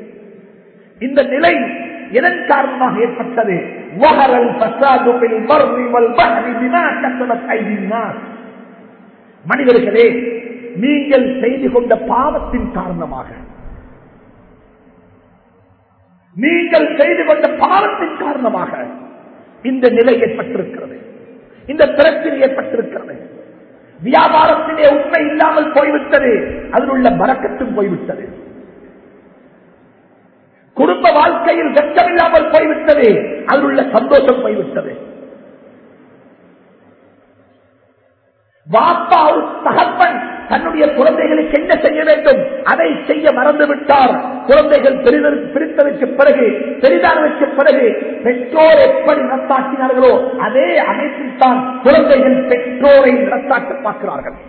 இந்த நிலை எதன் காரணமாக ஏற்பட்டது வஹரல் ஃபஸாது பில் பர்ரி வல் பஹ்ரி பிமா கஸபத் ஐதின் நாஸ் மனிதர்களே நீங்கள் செய்து கொண்ட பாவத்தின் காரணமாக நீங்கள் செய்து கொண்ட பாவத்தின் காரணமாக இந்த நிலை ஏற்பட்டிருக்கிறது இந்த பிரச்சனை ஏற்பட்டிருக்கிறது வியாபாரத்திலே உண்மை இல்லாமல் போய்விட்டது அதில் உள்ள மறக்கத்தும் போய்விட்டது குடும்ப வாழ்க்கையில் வெட்கமில்லாமல் போய்விட்டது அதில் உள்ள சந்தோஷம் போய்விட்டது வாப்பா ஒரு தகப்பன் தன்னுடைய குழந்தைகளுக்கு என்ன செய்ய வேண்டும் அதை செய்ய மறந்துவிட்டார் குழந்தைகள் பெரிதற்கு- பிரித்ததற்கு பிறகு பெரிதானதற்கு பிறகு பெற்றோர் எப்படி நடத்தாக்கினார்களோ அதே அமைப்பில் தான் குழந்தைகள் பெற்றோரை நடத்தாக்க பார்க்கிறார்கள்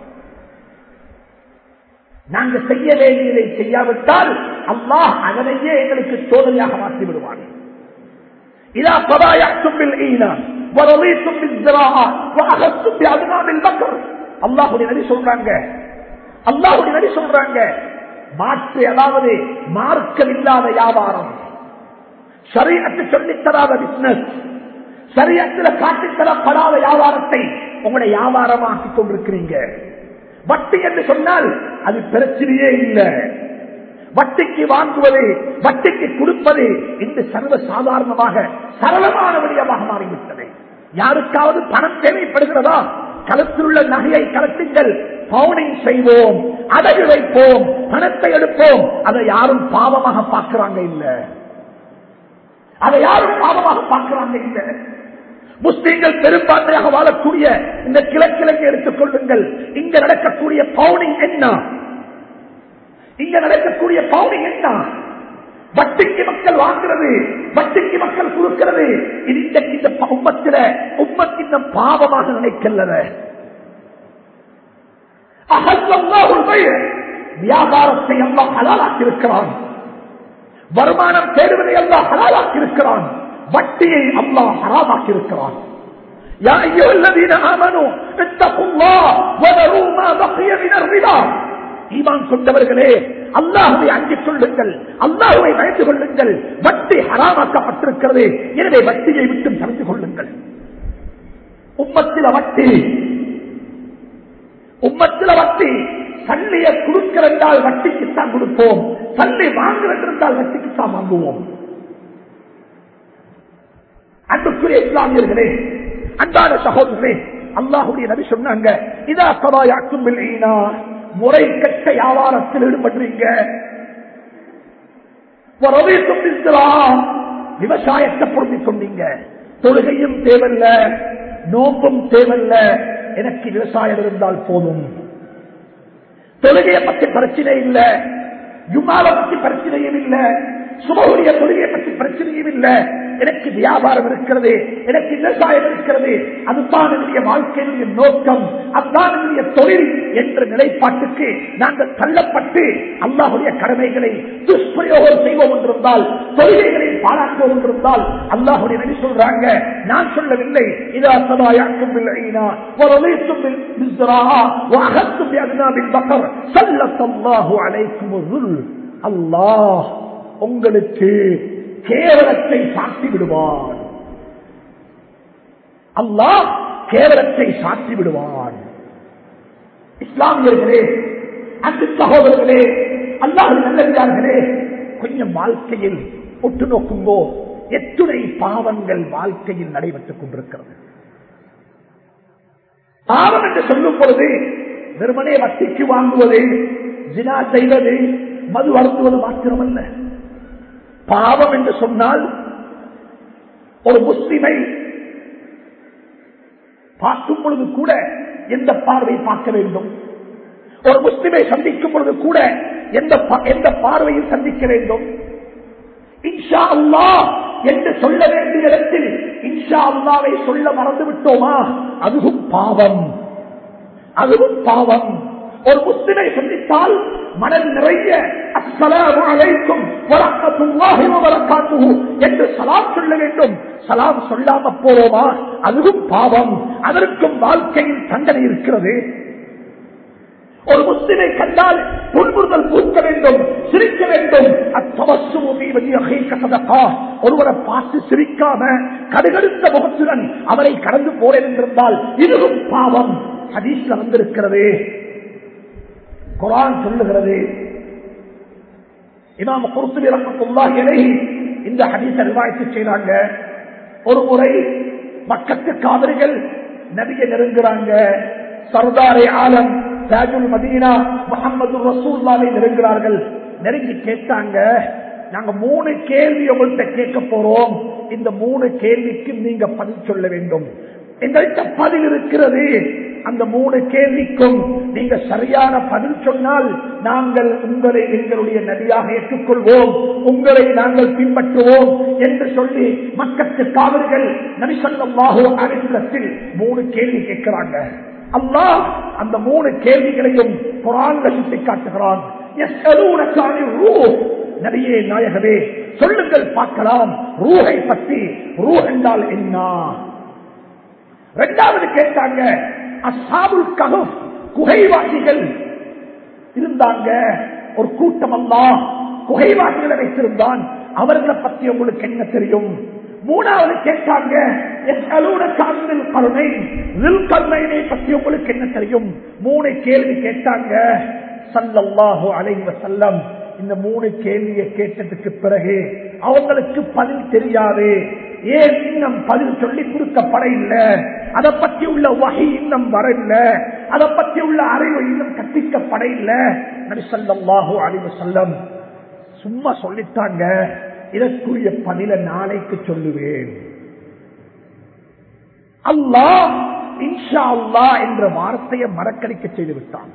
நாங்க செய்ய வேண்டியதை செய்யாவிட்டால் அல்லாஹ் அதனையே எங்களுக்கு சோதனையாக மாற்றி விடுவான் إذا تبايعتم بالإيمان ورضيتم بالزراعة وأخذتم بأذناب البكر அல்லாஹுடைய நடி சொல்றாங்க அல்லாஹுடைய நடி சொல்றாங்க மாற்று அதாவது மார்க்கம் இல்லாத வியாபாரம் சரியத்து சொல்லித்தராத பிசினஸ் சரியத்துல காட்டித்தரப்படாத வியாபாரத்தை உங்களுடைய வியாபாரமாக்கி கொண்டிருக்கிறீங்க வட்டி என்று சொன்னால் அது பிரச்சனையே இல்லை வட்டிக்கு வாங்குவது வட்டிக்கு கொடுப்பது இன்று சர்வ சாதாரணமாக சரளமான விடயமாக மாறிவிட்டது யாருக்காவது பணம் தேவைப்படுகிறதா களத்தில் உள்ள நகையை கலட்டுங்கள் பவுனிங் செய்வோம் அடகு வைப்போம் பணத்தை எடுப்போம் அதை யாரும் பாவமாக பார்க்கிறாங்க இல்ல அதை யாரும் பாவமாக பார்க்கிறாங்க இல்ல முஸ்லீம்கள் பெரும்பான்மையாக வாழக்கூடிய இந்த கிழக்கிழக்கு எடுத்துக் கொள்ளுங்கள் இங்க நடக்கக்கூடிய பவுனிங் என்ன இங்க நடக்கக்கூடிய பவுனிங் என்ன வட்டிக்கு மக்கள் வாங்குறது வட்டிக்கு மக்கள் கொடுக்கிறது இது இன்றைக்கு இந்த உம்மத்தில உம்மத்தின் பாவமாக நினைக்கல்லத அகல்லாஹுல் பைய வியாபாரத்தை எல்லாம் ஹலாலாக்கி இருக்கிறான் வருமானம் தேடுவதை எல்லாம் ஹலாலாக்கி இருக்கிறான் வட்டியை அல்லாஹ் ஹராமாக்கி இருக்கிறான் يا أيها الذين آمنوا اتقوا الله وذروا ما بقي من الربا ஈமான் கொண்டவர்களே அல்லாஹுவை அஞ்சிக் கொள்ளுங்கள் அல்லாஹுவை பயந்து கொள்ளுங்கள் வட்டி ஹராமாக்கப்பட்டிருக்கிறது எனவே வட்டியை விட்டு தடுத்துக் கொள்ளுங்கள் உம்மத்தில வட்டி உம்மத்தில வட்டி சல்லிய கொடுக்கிறென்றால் வட்டிக்குத்தான் கொடுப்போம் சல்லி வாங்குறென்றால் வட்டிக்குத்தான் வாங்குவோம் அன்புக்குரிய இஸ்லாமியர்களே அன்பான சகோதரர்களே அல்லாஹுடைய நபி சொன்னாங்க இதா சபாயாக்கும் இல்லைனா முறை கட்ட வியாபாரத்தில் ஈடுபடுறீங்க வரவேற்கும் இஸ்லாம் விவசாயத்தை பொருந்திக் கொண்டீங்க தொழுகையும் தேவல்ல நோம்பும் தேவல்ல எனக்கு விவசாயம் இருந்தால் போதும் தொழுகையை பற்றி பிரச்சனை இல்லை ஜுமால பற்றி பிரச்சனையும் இல்லை சுபவுடைய தொழுகையை பற்றி பிரச்சனையும் இல்லை எனக்கு வியாபாரம் இருக்கிறது எனக்கு விவசாயம் இருக்கிறது அதுதான் என்னுடைய வாழ்க்கையினுடைய நோக்கம் அதுதான் என்னுடைய தொழில் என்ற நிலைப்பாட்டுக்கு நாங்கள் தள்ளப்பட்டு அல்லாஹுடைய கடமைகளை துஷ்பிரயோகம் செய்வோம் என்றிருந்தால் தொழில்களை பாராட்டுவோம் என்றிருந்தால் அல்லாஹுடைய நடி சொல்றாங்க நான் சொல்லவில்லை இதா சதாயாக்கும் இல்லைனா ورضيتم بالزراعة وأخذتم بأذناب البقر سلط الله عليكم الظل الله உங்களுக்கு கேவலத்தை சாட்டி விடுவான் அல்லாஹ் கேவலத்தை சாட்டி விடுவான் இஸ்லாமியர்களே அன்பு சகோதரர்களே அல்லாஹ் நல்லே கொஞ்சம் வாழ்க்கையில் ஒட்டு நோக்கும்போ எத்துணை பாவங்கள் வாழ்க்கையில் நடைபெற்றுக் கொண்டிருக்கிறது பாவம் என்று சொல்லும் பொழுது வெறுமனே வட்டிக்கு வாங்குவது ஜினா செய்வது மது அருந்துவது மாத்திரமல்ல பாவம் என்று சொன்னால் ஒரு முஸ்லிமை பார்க்கும் பொழுது கூட எந்த பார்வை பார்க்க வேண்டும் ஒரு முஸ்லிமை சந்திக்கும் பொழுது கூட எந்த எந்த பார்வையில் சந்திக்க வேண்டும் இன்ஷா அல்லா என்று சொல்ல வேண்டிய இடத்தில் இன்ஷா அல்லாவை சொல்ல மறந்து விட்டோமா அதுவும் பாவம் அதுவும் பாவம் ஒரு முஸ்லிமை சந்தித்தால் மனது நிறைய அஸ்ஸலாமு அலைக்கும் வரஹ்மத்துல்லாஹி வ பரக்காத்துஹு என்று சலாம் சொல்ல வேண்டும் சலாம் சொல்லாம போறோமா அதுவும் பாவம் அதற்கும் வாழ்க்கையில் தண்டனை இருக்கிறது ஒரு முஸ்லிமை கண்டால் புன்முறுதல் பூக்க வேண்டும் சிரிக்க வேண்டும் ஒருவரை பார்த்து சிரிக்காம கடுகடுத்த முகத்துடன் அவரை கடந்து போறேன் என்றிருந்தால் இதுவும் பாவம் ஹதீஸ்ல வந்திருக்கிறது குரான் சொல்லுகிறது இமாம் குருத்துவி ரஹமத்துல்லாஹி அலைஹி இந்த ஹதீஸை ரிவாயத்து செய்றாங்க ஒரு முறை பக்கத்து காவிரிகள் நபியை நெருங்குறாங்க சர்தாரே ஆலம் தாஜுல் மதீனா முகமது ரசூல்லாவை நெருங்குறார்கள் நெருங்கி கேட்டாங்க நாங்க மூணு கேள்வி உங்கள்கிட்ட கேட்க போறோம் இந்த மூணு கேள்விக்கு நீங்க பதில் சொல்ல வேண்டும் எங்கள்கிட்ட பதில் இருக்கிறது அந்த மூணு கேள்விக்கும் நீங்க சரியான பதில் சொன்னால் நாங்கள் உங்களை எங்களுடைய நதியாக ஏற்றுக்கொள்வோம் உங்களை நாங்கள் பின்பற்றுவோம் என்று சொல்லி மக்கத்து காவல்கள் நபிசல்லாஹோ அரிசத்தில் மூணு கேள்வி கேட்கிறாங்க அல்லாஹ் அந்த மூணு கேள்விகளையும் குரான்ல சுட்டி காட்டுகிறான் நபியே நாயகவே சொல்லுங்கள் பார்க்கலாம் ரூஹை பற்றி ரூ என்றால் என்ன இரண்டாவது கேட்டாங்க அசாபுல் கஹப் குகைவாசிகள் இருந்தாங்க ஒரு கூட்டம் அல்லா குகைவாசிகளை வைத்திருந்தான் அவர்களை பத்தி உங்களுக்கு என்ன தெரியும் மூணாவது கேட்டாங்க கருணை பத்தி உங்களுக்கு என்ன தெரியும் மூணு கேள்வி கேட்டாங்க சல்லல்லாஹு அலைஹி வஸல்லம் இந்த மூணு கேள்வியை கேட்டதுக்கு பிறகு அவங்களுக்கு பதில் தெரியாது ஏன் இன்னும் பதில் சொல்லி கொடுக்கப்பட இல்லை அதை பற்றி உள்ள வகை இன்னும் வரல அதை பற்றி உள்ள அறிவு இன்னும் கற்பிக்கப்பட இல்லை நரிசல்லாஹு அழிவு செல்லம் சும்மா சொல்லிட்டாங்க இதற்குரிய பதில நாளைக்கு சொல்லுவேன் அல்லாஹ் இன்ஷா அல்லா என்ற வார்த்தையை மறக்கடிக்க செய்து விட்டான்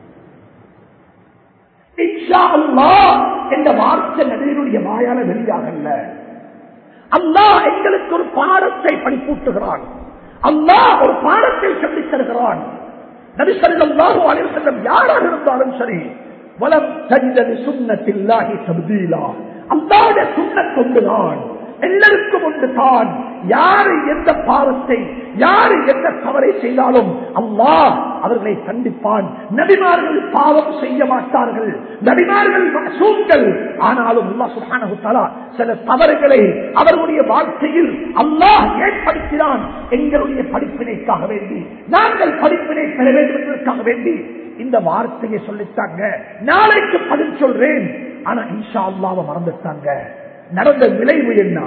இன்ஷா அல்லா என்ற வார்த்தை நடிகருடைய வாயால வெளியாகல்ல அல்லாஹ் எங்களுக்கு ஒரு பாடத்தை படிப்பூட்டுகிறான் அல்லாஹ் ஒரு பாடத்தை சொல்லித் தருகிறான் நபிசல்லாஹு அலிவசல்லம் யாராக இருந்தாலும் சரி வலம் தஜிதலி சுண்ணத்தில்லாஹி தப்தீலா அல்லாத சுண்ணத் கொண்டுதான் எல்லாருக்கும் ஒன்று தான் யாரு எந்த பாவத்தை யாரு எந்த தவறை செய்தாலும் அல்லாஹ் அவர்களை கண்டிப்பான் நபிமார்கள் பாவம் செய்ய மாட்டார்கள் நபிமார்கள் மசூங்கள் ஆனாலும் அல்லாஹ் சுப்ஹானஹு தஆலா சில தவறுகளை அவர்களுடைய வாழ்க்கையில் அல்லாஹ் ஏற்படுத்தினான் எங்களுடைய படிப்பினைக்காக வேண்டி நாங்கள் படிப்பினை பெற வேண்டும் என்பதற்காக வேண்டி இந்த வார்த்தையை சொல்லித்தாங்க நாளைக்கு பதில் சொல்றேன் ஆனா இன்ஷா அல்லாவை மறந்துட்டாங்க நடந்த விளைவு என்ன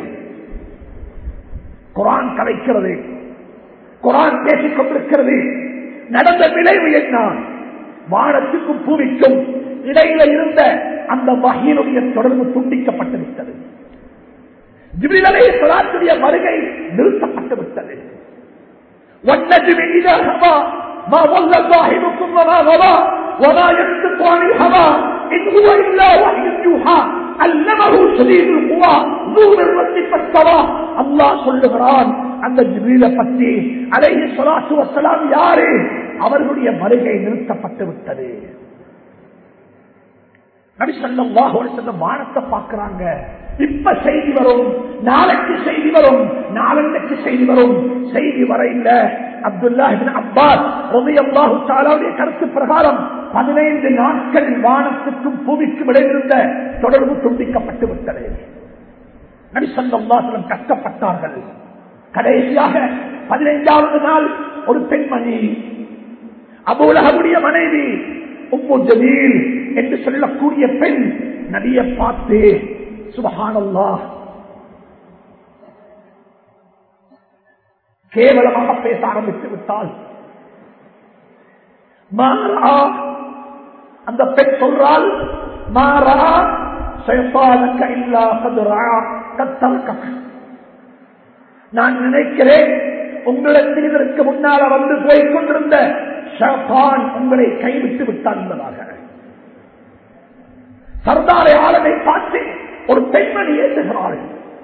குரான் கலைக்கிறது குரான் பேசிக் கொண்டிருக்கிறது நடந்த விளைவு என்ன வானத்துக்கும் பூமிக்கும் இடையில இருந்த அந்த வகையினுடைய தொடர்பு துண்டிக்கப்பட்டு விட்டது ஜிபிலலை சொலாத்துடைய வருகை நிறுத்தப்பட்டு விட்டது والنجم إذا هوى ما ضل صاحبكم وما غوى وما ينطق عن الهوى إن هو إلا وحي يوحى علمه شديد القوى ذو مرة فاستوى الله சொல்லுகிறான் அந்த ஜிப்ரீல பற்றி அலைஹி ஸலாத்து வஸலாம் யாரு அவர்களுடைய வருகை நிறுத்தப்பட்டு விட்டது நபி ஸல்லல்லாஹு அலைஹி வஸல்லம் வானத்தை பார்க்கறாங்க இப்ப செய்தி வரும் நாளைக்கு செய்தி வரும் நாளைக்கு செய்தி வரும் செய்தி வர இல்ல அப்துல்லா இப்னு அப்பாஸ் ரலியல்லாஹு தஆலாவுடைய கருத்து பிரகாரம் பதினைந்து நாட்கள் வானத்துக்கும் பூமிக்கும் இடையிலிருந்த தொடர்பு துண்டிக்கப்பட்டு விட்டது நபி ஸல்லல்லாஹு அலைஹி வஸல்லம் கஷ்டப்பட்டார்கள் கடைசியாக பதினைந்தாவது நாள் ஒரு பெண்மணி அபூலகவுடைய மனைவி உம்மு ஜலீல் என்று சொல்லக்கூடிய பெண் நபியை பார்த்து சுபஹானல்லா கேவலமாக பேச ஆரம்பித்து விட்டால் மாறா அந்த பெண் சொல்றால் மாறா சைத்தானுக்க இல்லா கதுரா கத்தல்க நான் நினைக்கிறேன் உங்களுக்கு இதற்கு முன்னால வந்து போய் கொண்டிருந்த ஷான் உங்களை கைவிட்டு விட்டான் என்பதாக சர்தாரை ஆளுமை பார்த்து ஒரு பெண்மணி ஏற்றுகிறாள்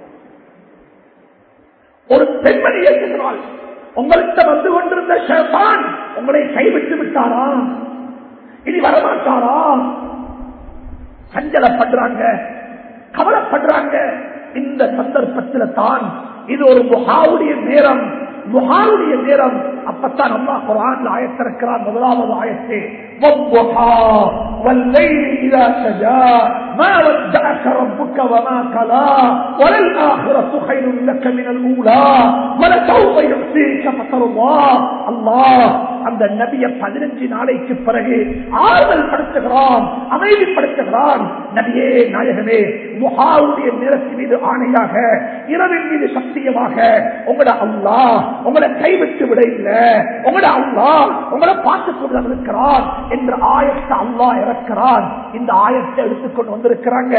ஒரு பெண்மணி ஏற்றுகிறாள் உங்கள்கிட்ட வந்து கொண்டிருந்த ஷேபான் உங்களை கைவிட்டு விட்டாரா இனி வரமாட்டாரா சஞ்சலப்படுறாங்க கவலைப்படுறாங்க இந்த சந்தர்ப்பத்தில் தான் இது ஒரு முகாவுடைய நேரம் முகாவுடைய நேரம் அப்பத்தான் அம்மா குரான் ஆயத்திருக்கிறார் முதலாவது ஆயத்தே والضحى والليل إذا سجى ما ودعك ربك وما كلا وللآخرة خير لك من الأولى ولسوف يعطيك فترضى الله அந்த நபிய பதினஞ்சு நாளைக்கு பிறகு ஆறுதல் படுத்துகிறான் அமைதிப்படுத்துகிறான் நபியே நாயகமே முகாவுடைய நேரத்தின் மீது ஆணையாக இரவின் மீது சத்தியமாக உங்களோட அல்லா உங்களை கைவிட்டு விட இல்லை உங்களோட அல்லா உங்களை பார்த்துக் கொண்டு இருக்கிறான் என்ற ஆயத்தை அல்லா இறக்கிறான் இந்த ஆயத்தை எடுத்துக்கொண்டு வந்திருக்கிறாங்க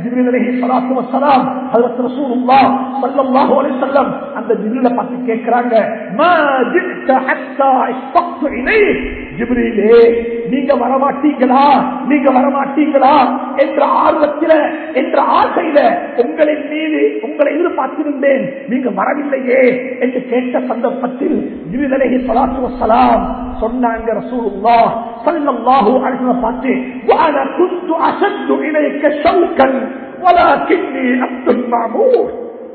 அந்த ஜிபிரில பார்த்து கேட்கிறாங்க ஜிப்ரீலே நீங்க வரமாட்டீங்களா நீங்க வரமாட்டீங்களா என்ற ஆர்வத்தில என்ற ஆசையில உங்களின் மீது உங்களை எதிர்பார்த்திருந்தேன் நீங்க வரவில்லையே என்று கேட்ட சந்தர்ப்பத்தில் ஜிபிரலகி சலாத்து வசலாம் சொன்னாங்க ரசூலுல்லா ஸல்லல்லாஹு அலைஹி வஸல்லம் பார்த்து வான குந்து அஷத்து இலைக்க ஷௌகன் ولكني عبد معمور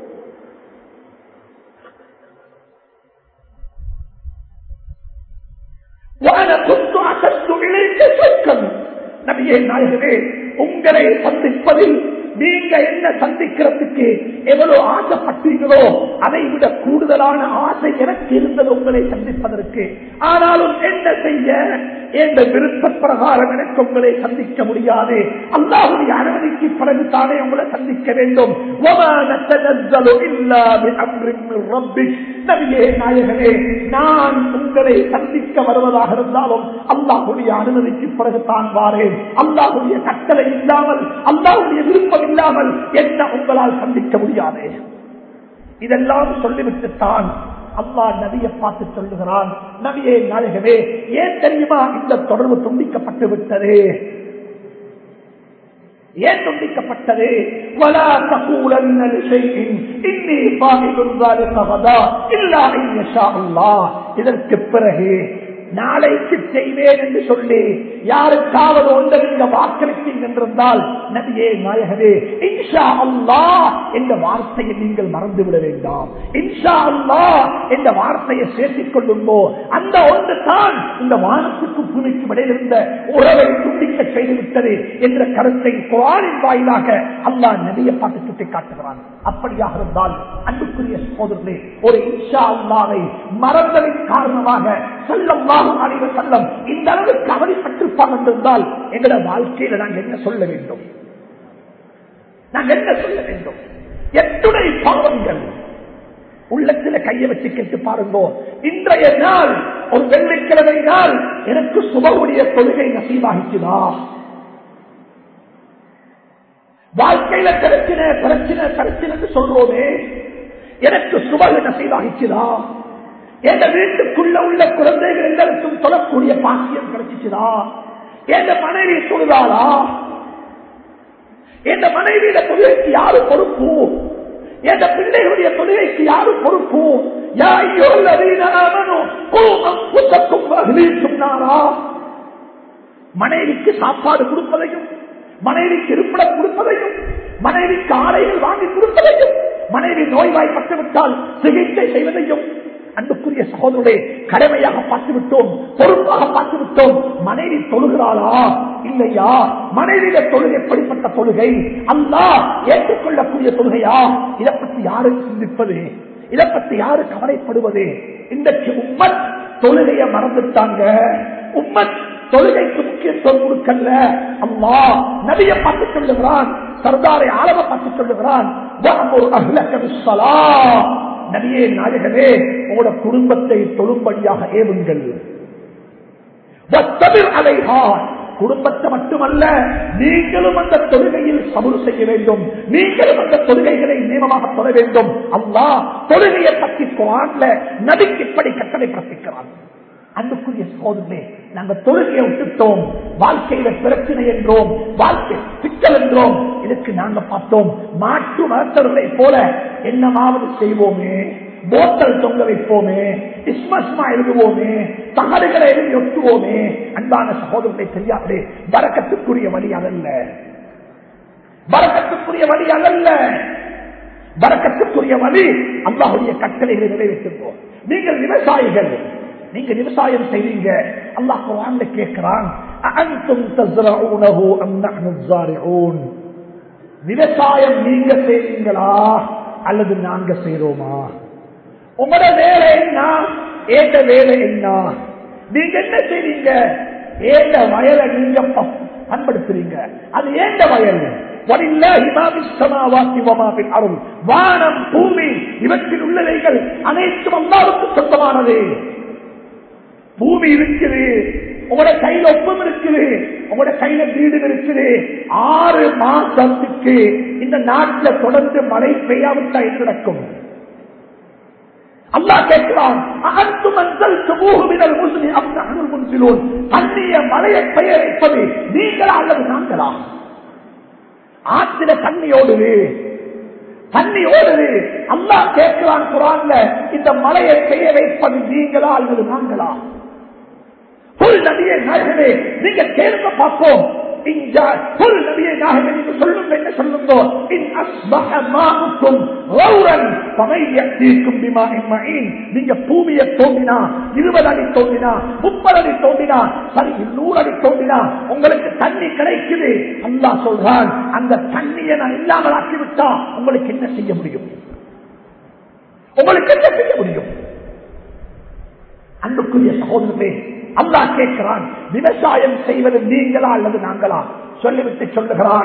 وانا كنت اشد اليك شوكا நபியே நாயகமே உங்களை சந்திப்பதில் நீங்க என்ன சந்திக்கிறதுக்கு எவ்வளவு ஆசைப்பட்டீங்களோ அதை விட கூடுதலான ஆசை எனக்கு இருந்தது உங்களை சந்திப்பதற்கு ஆனாலும் என்ன செய்ய என்ற விருப்ப பிரகாரம் எனக்கு உங்களை சந்திக்க முடியாது அல்லாஹுடைய அனுமதிக்கு பிறகு தானே உங்களை சந்திக்க வேண்டும் நபியே நாயகனே நான் உங்களை சந்திக்க வருவதாக இருந்தாலும் அல்லாஹுடைய அனுமதிக்கு பிறகு தான் வாரேன் அல்லாஹுடைய கட்டளை இல்லாமல் அல்லாஹுடைய விருப்பம் இல்லாமல் என்ன உங்களால் சந்திக்க முடியாது இதெல்லாம் சொல்லிவிட்டுத்தான் அல்லா நபியை பார்த்து சொல்லுகிறான் நபியே நாயகமே ஏன் தெரியுமா இந்த தொடர்பு துண்டிக்கப்பட்டு விட்டது ஏன் துண்டிக்கப்பட்டது ولا تقولن لشيء اني فاعل ذلك غدا الا ان يشاء الله இதற்கு பிறகு நாளைக்கு செய்வேன் என்று சொல்லி யாருக்காவது ஒன்று நீங்க வாக்களித்தீங்க என்றிருந்தால் நபியே நாயகரே இன்ஷா அல்லா என்ற வார்த்தையை நீங்கள் மறந்துவிட வேண்டாம் இன்ஷா அல்லா என்ற வார்த்தையை சேர்த்துக் கொள்ளும்போ அந்த ஒன்று தான் இந்த வானத்துக்கு பூமிக்கு இடையில் இருந்த உறவை துண்டிக்க செய்துவிட்டது என்ற கருத்தை குரானின் வாயிலாக அல்லாஹ் நபியை பார்த்து சுட்டி காட்டுகிறான் அப்படியாக இருந்தால் அன்புக்குரிய சோதரர்களே ஒரு இன்ஷா அல்லாவை மறந்ததின் காரணமாக செல்லமாக அனைவ செல்லம் இந்த அளவுக்கு அவதிப்பட்டிருப்பாங்க என்றிருந்தால் எங்களோட வாழ்க்கையில நாங்கள் என்ன சொல்ல வேண்டும் நாங்கள் என்ன சொல்ல வேண்டும் எத்துணை பாவங்கள் உள்ளத்துல கையை வச்சு கேட்டு பாருங்க இன்றைய நாள் ஒரு வெள்ளிக்கிழமை நாள் எனக்கு சுபவுடைய தொழுகை நசீவாகிச்சுதா வாழ்க்கையில பிரச்சனை பிரச்சனை பிரச்சனை சொல்றோமே எனக்கு சுபகு நசீவாகிச்சுதா எந்த வீட்டுக்குள்ள உள்ள குழந்தைகள் எங்களுக்கும் சொல்லக்கூடிய பாக்கியம் கிடைச்சிச்சுதா எந்த மனைவி தொழுதாளா எந்த மனைவியிட தொழிலுக்கு யாரு பொறுப்பு எந்த பிள்ளைகளுடைய தொழிலைக்கு யாரு பொறுப்பு மனைவிக்கு சாப்பாடு கொடுப்பதையும் மனைவிக்கு இருப்பிடம் கொடுப்பதையும் மனைவிக்கு ஆடைகள் வாங்கி கொடுப்பதையும் மனைவி நோய்வாய்ப்பட்டு விட்டால் சிகிச்சை செய்வதையும் அன்புக்குரிய சகோதரரை கடமையாக பார்த்து விட்டோம் பொறுப்பாக பார்த்து விட்டோம் மனைவி தொழுகிறாளா இல்லையா மனைவியில தொழுகை எப்படிப்பட்ட தொழுகை அல்லா ஏற்றுக்கொள்ளக்கூடிய தொழுகையா இதை பற்றி யாரு சிந்திப்பது இதை பற்றி யாரு கவலைப்படுவது இன்றைக்கு உம்மத் தொழுகையை மறந்துட்டாங்க உம்மத் தொழுகைக்கு முக்கியத்துவம் கொடுக்கல அம்மா நபிய பார்த்து சொல்லுகிறான் சர்தாரை ஆழம பார்த்து சொல்லுகிறான் நபியே நாயகனே உங்களோட குடும்பத்தை தொழும்படியாக ஏவுங்கள் அலைஹான் குடும்பத்தை மட்டுமல்ல நீங்களும் அந்த தொழுகையில் சமுறு செய்ய வேண்டும் நீங்களும் அந்த தொழுகைகளை நியமமாக தொழ வேண்டும் அல்லா தொழுகையை பற்றி குரான்ல நபிக்கு இப்படி கட்டளை பிறப்பிக்கிறான் அன்புக்குரிய சோதனை நாங்க தொழுகையை விட்டுட்டோம் வாழ்க்கையில பிரச்சனை என்றோம் வாழ்க்கை சிக்கல் என்றோம் இதுக்கு நாங்க பார்த்தோம் மாற்று மருத்துவர்களை போல என்னமாவது செய்வோமே போத்தல் தொங்க வைப்போமே கிறிஸ்மஸ்மா எழுதுவோமே தகடுகளை எழுதி ஒட்டுவோமே அன்பான சகோதரத்தை தெரியாது வரக்கத்துக்குரிய வழி அதல்ல வரக்கத்துக்குரிய வழி அதல்ல வரக்கத்துக்குரிய வழி அல்லாஹுடைய கட்டளைகளை நிறைவேற்றுவோம் நீங்கள் விவசாயிகள் நீங்க விவசாயம் செய்வீங்க அல்லாஹ் குரான்ல கேட்கிறான் அன்தும் தஸ்ரஊனஹு அம் நஹ்னு ஸாரிஊன் விவசாயம் நீங்க செய்வீங்களா அல்லது நாங்க செய்றோமா உங்களோட வேலை என்ன ஏந்த வேலை என்ன நீங்க என்ன செய்வீங்க ஏந்த வயலை நீங்க பண்படுத்துறீங்க அது ஏந்த வயல் வானம் பூமி இவற்றில் உள்ளவைகள் அனைத்தும் அல்லாவுக்கு சொந்தமானது பூமி இருக்குது உங்களோட கையில ஒப்பம் இருக்குது உங்களோட கையில வீடு இருக்குது ஆறு மாசத்துக்கு இந்த நாட்டில் தொடர்ந்து மழை பெய்யாவிட்டா என்ன நடக்கும் அல்லா கேட்கிறான் தண்ணிய மழையை பெயரிப்பது நீங்களா அல்லது நாங்களா ஆற்றில தண்ணி ஓடுது தண்ணி ஓடுது அல்லா கேட்கிறான் குரான்ல இந்த மலையை பெய்ய வைப்பது நீங்களா அல்லது நாங்களா சொல் நபியை நாயகனே நீங்க கேளுங்க பார்ப்போம் சொல்லுங்க என்ன சொல்லுங்க நீங்க பூமியை தோண்டினா இருபது அடி தோண்டினா முப்பது அடி தோண்டினா சரி நூறு அடி தோண்டினா உங்களுக்கு தண்ணி கிடைக்குது அல்லா சொல்றான் அந்த தண்ணியை நான் இல்லாமல் ஆக்கிவிட்டா உங்களுக்கு என்ன செய்ய முடியும் உங்களுக்கு என்ன செய்ய முடியும் அன்புக்குரிய சகோதரர்களே அல்லா கேட்கிறான் விவசாயம் செய்வது நீங்களா அல்லது நாங்களா சொல்லிவிட்டு சொல்லுகிறான்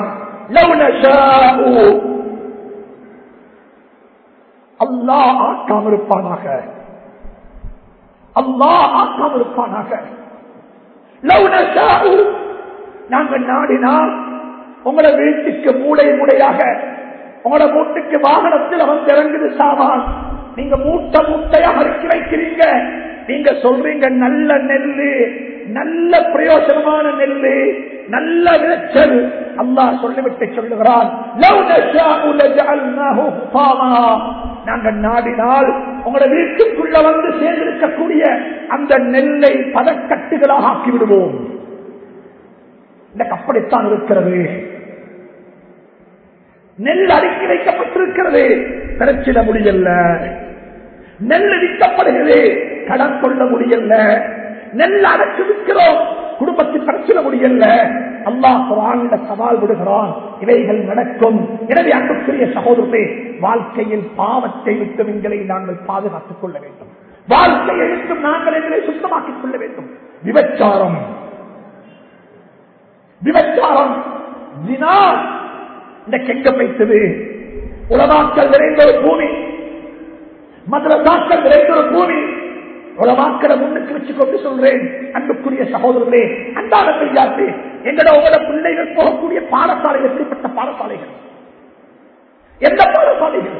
அல்லா ஆக்காம இருப்பானாக அல்லா ஆக்காம இருப்பானாக நாங்கள் நாடினா உங்களோட வீட்டுக்கு மூளை மூடையாக உங்களோட வீட்டுக்கு வாகனத்தில் வந்து இறங்குது சாமான் நீங்க மூட்டை மூட்டையாக அறுக்கி வைக்கிறீங்க நீங்க சொல்றீங்க நல்ல நெல்லு நல்ல பிரயோஜனமான நெல்லு நல்ல விளைச்சல் அல்லாஹ் சொல்லிவிட்டு சொல்லுகிறான் "லவ் நஷாஉ லஜஅல்னாஹு ஹுதாமா." நாங்க நாடினால் உங்களோட வீட்டுக்குள்ள வந்து சேர்ந்திருக்கக்கூடிய அந்த நெல்லை பதக்கட்டுகளாக ஆக்கி விடுவோம் இந்த அப்படித்தான் இருக்கிறது நெல் அடுக்கி வைக்கப்பட்டிருக்கிறது பிரச்சிட முடியல நெல் விற்கப்படுகிறது கடன் கொள்ள முடியல நெல் அடைச்சு விற்கிறோம் குடும்பத்தில் பிரச்சனை முடியல அல்லாஹ் குரானிட சவால் விடுகிறான் இவைகள் நடக்கும் எனவே அன்புக்குரிய சகோதரத்தை வாழ்க்கையில் பாவத்தை விட்டு எங்களை நாங்கள் பாதுகாத்துக் கொள்ள வேண்டும் வாழ்க்கையை விட்டு நாங்கள் எங்களை சுத்தமாக்கிக் கொள்ள வேண்டும் விபச்சாரம் விபச்சாரம் தினா இந்த கெங்க வைத்தது உலமாக்கல் நிறைந்த ஒரு பூமி மதுரசாக்கள் நிறைந்த ஒரு பூமி உலமாக்களை முன்னுக்கு வச்சு கொண்டு சொல்றேன் அன்புக்குரிய சகோதரர்களே அன்பான பெய்யாத்து எங்கட உங்களோட பிள்ளைகள் போகக்கூடிய பாடசாலைகள் எப்படிப்பட்ட பாடசாலைகள் எந்த பாடசாலைகள்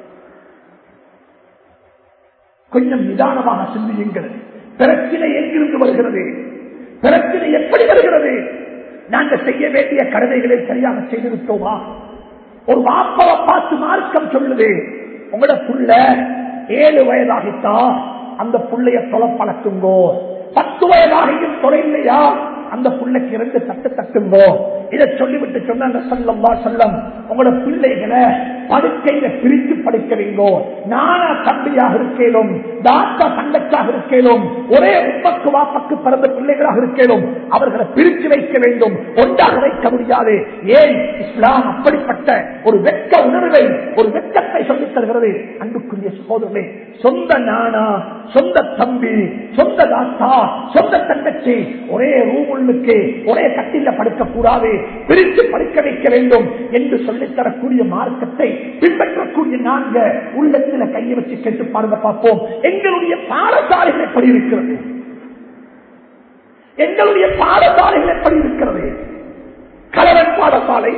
கொஞ்சம் நிதானமாக சிந்தியுங்கள் பிரச்சனை எங்கிருந்து வருகிறது பிரச்சனை எப்படி வருகிறது நாங்கள் செய்ய வேண்டிய கடமைகளை சரியாக செய்திருக்கோமா ஒரு வாப்பாவை பார்த்து மார்க்கம் சொல்லுது உங்களோட புள்ள ஏழு வயதாகிட்டா அந்த புள்ளைய தொலை பழக்குங்கோ பத்து வயதாகியும் தொலை இல்லையா அந்த புள்ளைக்கு இரண்டு தட்டு தட்டுங்கோ இதை சொல்லிவிட்டு சொன்ன சொல்லம் சொல்லம் உங்களோட பிள்ளைகளை படுக்கையில பிரித்து படிக்க வைங்கோ நானா தம்பியாக இருக்கேனும் தாத்தா தங்கச்சாக இருக்கேனும் ஒரே உப்பக்கு வாப்பக்கு பிறந்த பிள்ளைகளாக இருக்கேனும் அவர்களை பிரித்து வைக்க வேண்டும் ஒன்றாக வைக்க முடியாது ஏன் இஸ்லாம் அப்படிப்பட்ட ஒரு வெக்க உணர்வை ஒரு வெக்கத்தை சொல்லித் தருகிறது அன்புக்குரிய சகோதரர்களே சொந்த நானா சொந்த தம்பி சொந்த தாத்தா சொந்த தங்கச்சி ஒரே ரூமுள்ளுக்கு ஒரே கட்டில படுக்க கூடாது பிரித்து படுக்க வைக்க வேண்டும் என்று சொல்லித் தரக்கூடிய மார்க்கத்தை பின்பற்றக்கூடிய நான்க உள்ளத்தில் கையை வச்சு கேட்டு பாருங்க பார்ப்போம் எங்களுடைய பாடசாலைகள் எப்படி இருக்கிறது எங்களுடைய பாடசாலைகள் எப்படி இருக்கிறது கலவன் பாடசாலை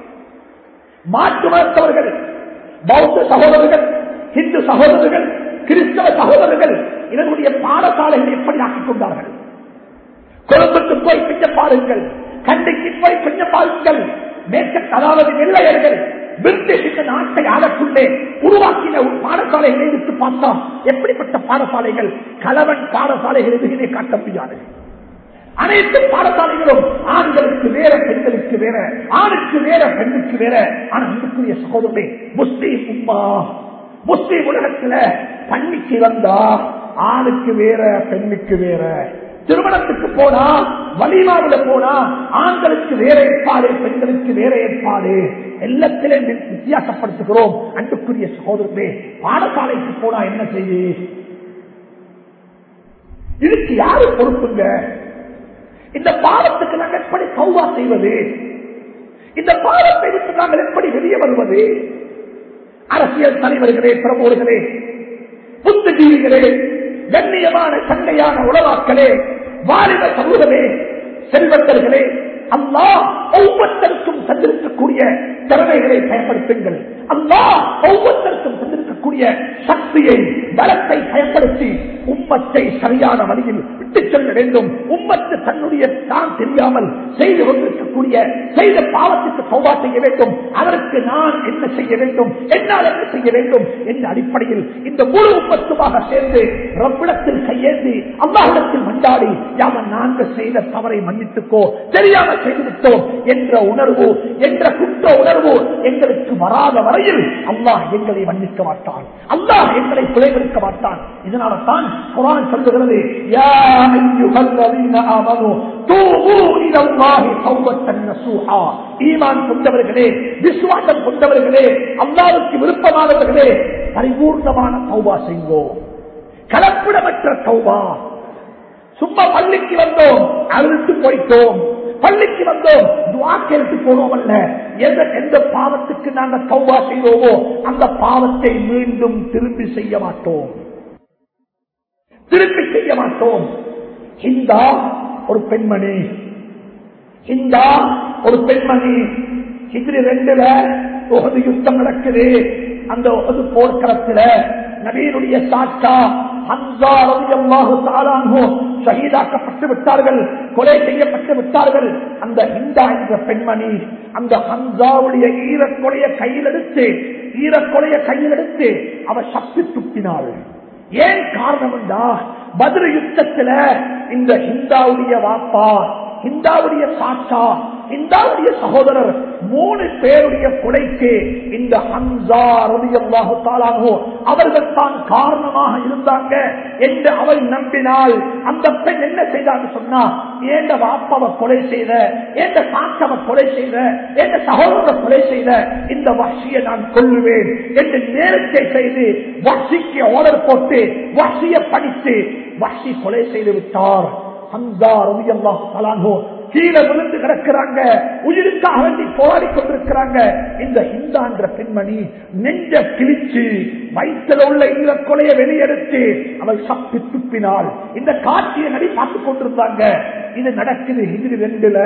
மாற்று மருத்துவர்கள் பௌத்த சகோதரர்கள் இந்து சகோதரர்கள் கிறிஸ்தவ சகோதரர்கள் இதனுடைய பாடசாலைகளை எப்படி ஆக்கிக் கொண்டார்கள் கொழும்புக்கு போய் கொஞ்சம் பாருங்கள் கண்டிக்கு போய் கொஞ்சம் பாருங்கள் மேற்க அதாவது வெள்ளையர்கள் பிரிட்டிஷ் இந்த நாட்டை ஆளக்குள்ளே உருவாக்கின ஒரு பாடசாலைகளை எடுத்து பார்த்தா எப்படிப்பட்ட பாடசாலைகள் கலவன் பாடசாலைகள் எதுவுமே காட்ட முடியாது அனைத்து பாடசாலைகளும் ஆண்களுக்கு வேற பெண்களுக்கு வேற ஆணுக்கு வேற பெண்ணுக்கு வேற ஆனா அன்புக்குரிய சகோதரே முஸ்லீம் உம்மா முஸ்லீம் உலகத்துல பள்ளிக்கு வந்தா ஆணுக்கு வேற பெண்ணுக்கு வேற திருமணத்துக்கு போனா வலிமாவில போனா ஆண்களுக்கு வேற ஏற்பாடு பெண்களுக்கு வேற ஏற்பாடு எல்லாத்திலே வித்தியாசப்படுத்துகிறோம் அன்புக்குரிய சகோதரர்களே பாடசாலைக்கு போனா என்ன செய்ய இதுக்கு யாரு பொறுப்புங்க இந்த பாடத்துக்கு நாங்கள் எப்படி சௌவா செய்வது இந்த பாடத்தை விட்டு நாங்கள் எப்படி வெளியே வருவது அரசியல் தலைவர்களே பிரபோர்களே புத்திஜீவிகளே கண்ணியமான சண்டையான உலகாக்களே வாலிப சமூகமே செல்வந்தர்களே அல்லா ஒவ்வொருத்தருக்கும் தந்திருக்கக்கூடிய திறமைகளை பயன்படுத்துங்கள் அல்லா ஒவ்வொருத்தருக்கும் தந்திருக்கக்கூடிய சக்தியை பலத்தை பயன்படுத்தி உம்மத்தை சரியான வழியில் விட்டு செல்ல வேண்டும் உம்மத்து தன்னுடைய தான் தெரியாமல் செய்து கொண்டிருக்கக்கூடிய செய்த பாவத்துக்கு சௌபா செய்ய வேண்டும் அதற்கு நான் என்ன செய்ய வேண்டும் என்னால் என்ன செய்ய வேண்டும் என்ற அடிப்படையில் இந்த முழு உம்மத்துமாக சேர்ந்து ரப்பிடத்தில் கையேந்தி அல்லாஹிடத்தில் மண்டாடி யாவன் நாங்கள் செய்த தவறை மன்னித்துக்கோ தெரியாமல் செய்துவிட்டோம் என்ற உணர்வு என்ற குற்ற உணர்வு எங்களுக்கு வராத வரையில் அல்லாஹ் எங்களை மன்னிக்க மாட்டான் அல்லாஹ் எங்களை பிழைவிருக்க மாட்டான் இதனால தான் குரான் சொல்லுகிறது யா அய்யுஹல்லதீன ஆமனு தூபு இலல்லாஹி தௌபத்தன் நசூஹா ஈமான் கொண்டவர்களே விசுவாசம் கொண்டவர்களே அல்லாஹ்வுக்கு விருப்பமானவர்களே பரிபூர்ணமான தௌபா செய்வோம் கலப்பிடமற்ற தௌபா சும்மா பள்ளிக்கு வந்தோம் அழுத்து போயிட்டோம் பள்ளிக்கு வந்தோம் துவா கேட்டு போனோம் அல்ல எந்த எந்த பாவத்துக்கு நாங்கள் தௌபா செய்வோமோ அந்த பாவத்தை மீண்டும் திரும்பி செய்ய மாட்டோம் திருப்பி செய்ய மாட்டோம் இந்தா ஒரு பெண்மணி இந்தா ஒரு பெண்மணி இதுல ரெண்டுல ஒரு யுத்தம் நடக்குது அந்த ஒரு போர்க்களத்துல நபீனுடைய சாட்சா ஹம்சா ரலியல்லாஹு தஆலா அன்ஹு ஷஹீதாக்கப்பட்டு விட்டார்கள் கொலை செய்யப்பட்டு விட்டார்கள் அந்த ஹிந்தா என்ற பெண்மணி அந்த ஹம்சாவுடைய ஈரக்கொலைய கையில் எடுத்து ஈரக்கொலைய கையில் எடுத்து அவர் சக்தி துப்பினாள் ஏன் காரணம் என்றா பதில் யுத்தத்துல இந்த ஹிந்தாவுடைய வாப்பா ஹிந்தாவுடைய சாச்சா ஹிந்தாவுடைய சகோதரர் மூணு பேருடைய கொலைக்கு இந்த ஹம்சா ரலியல்லாஹு தாலானோ அவர்கள் தான் காரணமாக இருந்தாங்க என்று அவள் நம்பினால் அந்த பெண் என்ன செய்தான்னு சொன்னா ஏண்ட வாப்பாவை கொலை செய்த ஏண்ட சாட்சாவை கொலை செய்த ஏண்ட சகோதரரை கொலை செய்த இந்த வசியை நான் கொல்லுவேன் என்று நேரத்தை செய்து வசிக்கு ஆர்டர் போட்டு வசியை படித்து வசி கொலை செய்து விட்டார் ஹம்சா ரலியல்லாஹு தாலானோ கீழே விழுந்து கிடக்கிறாங்க உயிருக்காக வேண்டி போராடி கொண்டிருக்கிறாங்க இந்த ஹிந்தா என்ற பெண்மணி நெஞ்ச கிழிச்சு வயிற்றுல உள்ள ஈரக்கொலைய வெளியெடுத்து அவள் சப்பி துப்பினாள் இந்த காட்சியை நடி பார்த்துக் கொண்டிருந்தாங்க இது நடக்குது ஹிஜிரி ரெண்டுல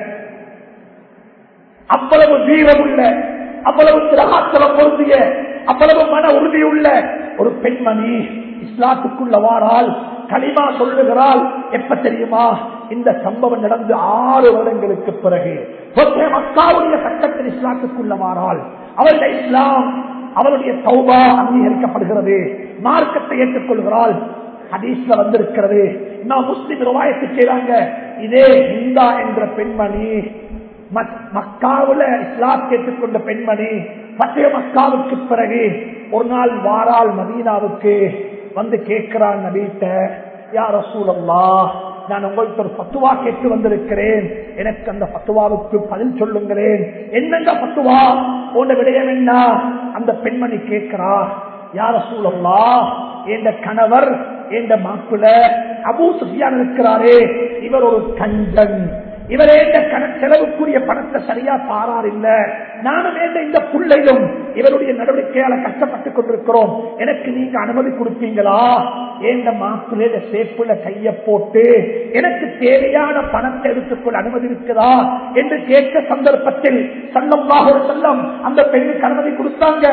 அவ்வளவு வீரமுள்ள அவ்வளவு திரகாத்திரம் பொருந்திய அவ்வளவு மன உறுதியுள்ள ஒரு பெண்மணி இஸ்லாத்துக்குள்ள வாரால் களிமா சொல்லுகிறாள் எப்ப தெரியுமா இந்த சம்பவம் நடந்து ஆறு வருடங்களுக்கு பிறகு மக்காவுடைய சட்டத்தில் இஸ்லாத்துக்குள்ள மாறால் அவருடைய இஸ்லாம் அவருடைய தௌபா அங்கீகரிக்கப்படுகிறது மார்க்கத்தை ஏற்றுக்கொள்கிறாள் ஹதீஸ்ல வந்திருக்கிறது நான் முஸ்லிம் ரவாயத்து செய்றாங்க இதே இந்தா என்ற பெண்மணி மக்காவுல இஸ்லாம் கேட்டுக்கொண்ட பெண்மணி பச்சை மக்காவுக்கு பிறகு ஒரு நாள் வாரால் மதீனாவுக்கு வந்து கேட்கிறான் நபீட்ட யார் ரசூலல்லா நான் உங்களுக்கு ஒரு பத்துவா கேட்டு வந்திருக்கிறேன் எனக்கு அந்த பத்துவாவுக்கு பதில் சொல்லுங்களேன் என்னங்க பத்துவா போன்ற விடயம் என்ன அந்த பெண்மணி கேட்கிறா யார சூழல்லா என்ற கணவர் என்ற மாப்பிள அபூ சுஃபியான் இருக்கிறாரே இவர் ஒரு கஞ்சன் இவர் ஏந்த கண செலவுக்குரிய பணத்தை சரியா பாரார் இல்ல நானும் ஏந்த இந்த புள்ளையிலும் இவருடைய நடவடிக்கையால கஷ்டப்பட்டுக் கொண்டிருக்கிறோம் எனக்கு நீங்க அனுமதி கொடுப்பீங்களா ஏந்த மாப்பிள்ள சேப்புல கைய போட்டு எனக்கு தேவையான பணத்தை எடுத்துக்கொள்ள அனுமதி இருக்குதா என்று கேட்ட சந்தர்ப்பத்தில் சல்லமாக ஒரு செல்லம் அந்த பெண்ணுக்கு அனுமதி கொடுத்தாங்க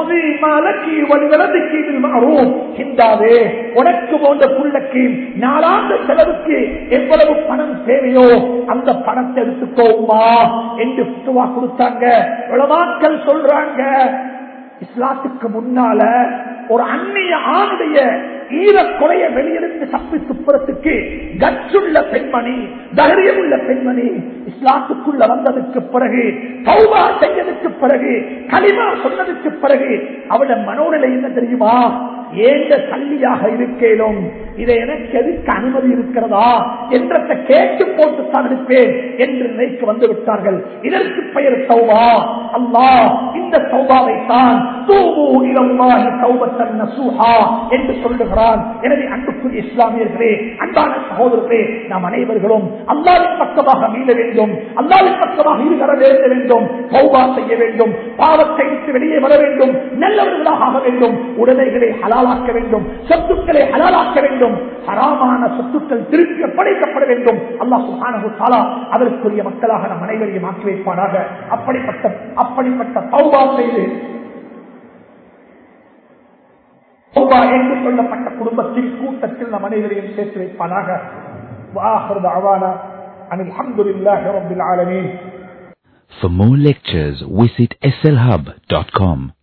ஹிந்தாவே உனக்கு போன்ற புள்ளக்கு நாளாந்த செலவுக்கு எவ்வளவு பணம் தேவையோ அந்த பணத்தை எடுத்துக்கோமா என்று புத்துவா கொடுத்தாங்க உலமாக்கள் சொல்றாங்க இஸ்லாத்துக்கு முன்னால ஒரு அந்நிய ஆணுடைய ஈரக்கொலைய வெளியெடுத்து சப்பி துப்புறத்துக்கு கச்சுள்ள பெண்மணி தைரியம் உள்ள பெண்மணி இஸ்லாத்துக்குள்ள வந்ததுக்கு பிறகு சௌபா செய்யறதுக்கு பிறகு களிமா சொன்னதுக்கு பிறகு அவட மனோநிலை என்ன தெரியுமா ஏந்த கல்வியாக இருக்கேனும் இதை எனக்கு எதுக்கு அனுமதி இருக்கிறதா என்றத்தை கேட்டு போட்டு தான் இருப்பேன் என்று நினைக்கு வந்து விட்டார்கள் இதற்கு பெயர் சௌபா அல்லா இந்த சௌபாவை தான் என்று சொல்லுகிறான் எனவே அன்புக்குரிய இஸ்லாமியர்களே அன்பான சகோதரர்களே நாம் அனைவர்களும் அல்லாவின் பக்கமாக மீள வேண்டும் அல்லாவின் பக்கமாக ஈடுபட வேண்டும் சௌபா செய்ய வேண்டும் பாவத்தை விட்டு வெளியே வர வேண்டும் நல்லவர்களாக ஆக வேண்டும் உடமைகளை ஹலாலாக்க வேண்டும் சொத்துக்களை ஹலாலாக்க வேண்டும் ஹராமான சொத்துக்கள் திருப்பி படைக்கப்பட வேண்டும் அல்லாஹ் சுஹானஹு தஆலா அதற்குரிய மக்களாக நம் அனைவரையும் ஆக்கி வைப்பானாக அப்படிப்பட்ட அப்படிப்பட்ட தௌபா செய்து தௌபா என்று சொல்லப்பட்ட குடும்பத்தின் கூட்டத்தில் நம் அனைவரையும் சேர்த்து வைப்பானாக وآخر دعوانا أن الحمد لله رب العالمين For more lectures, visit slhub.com.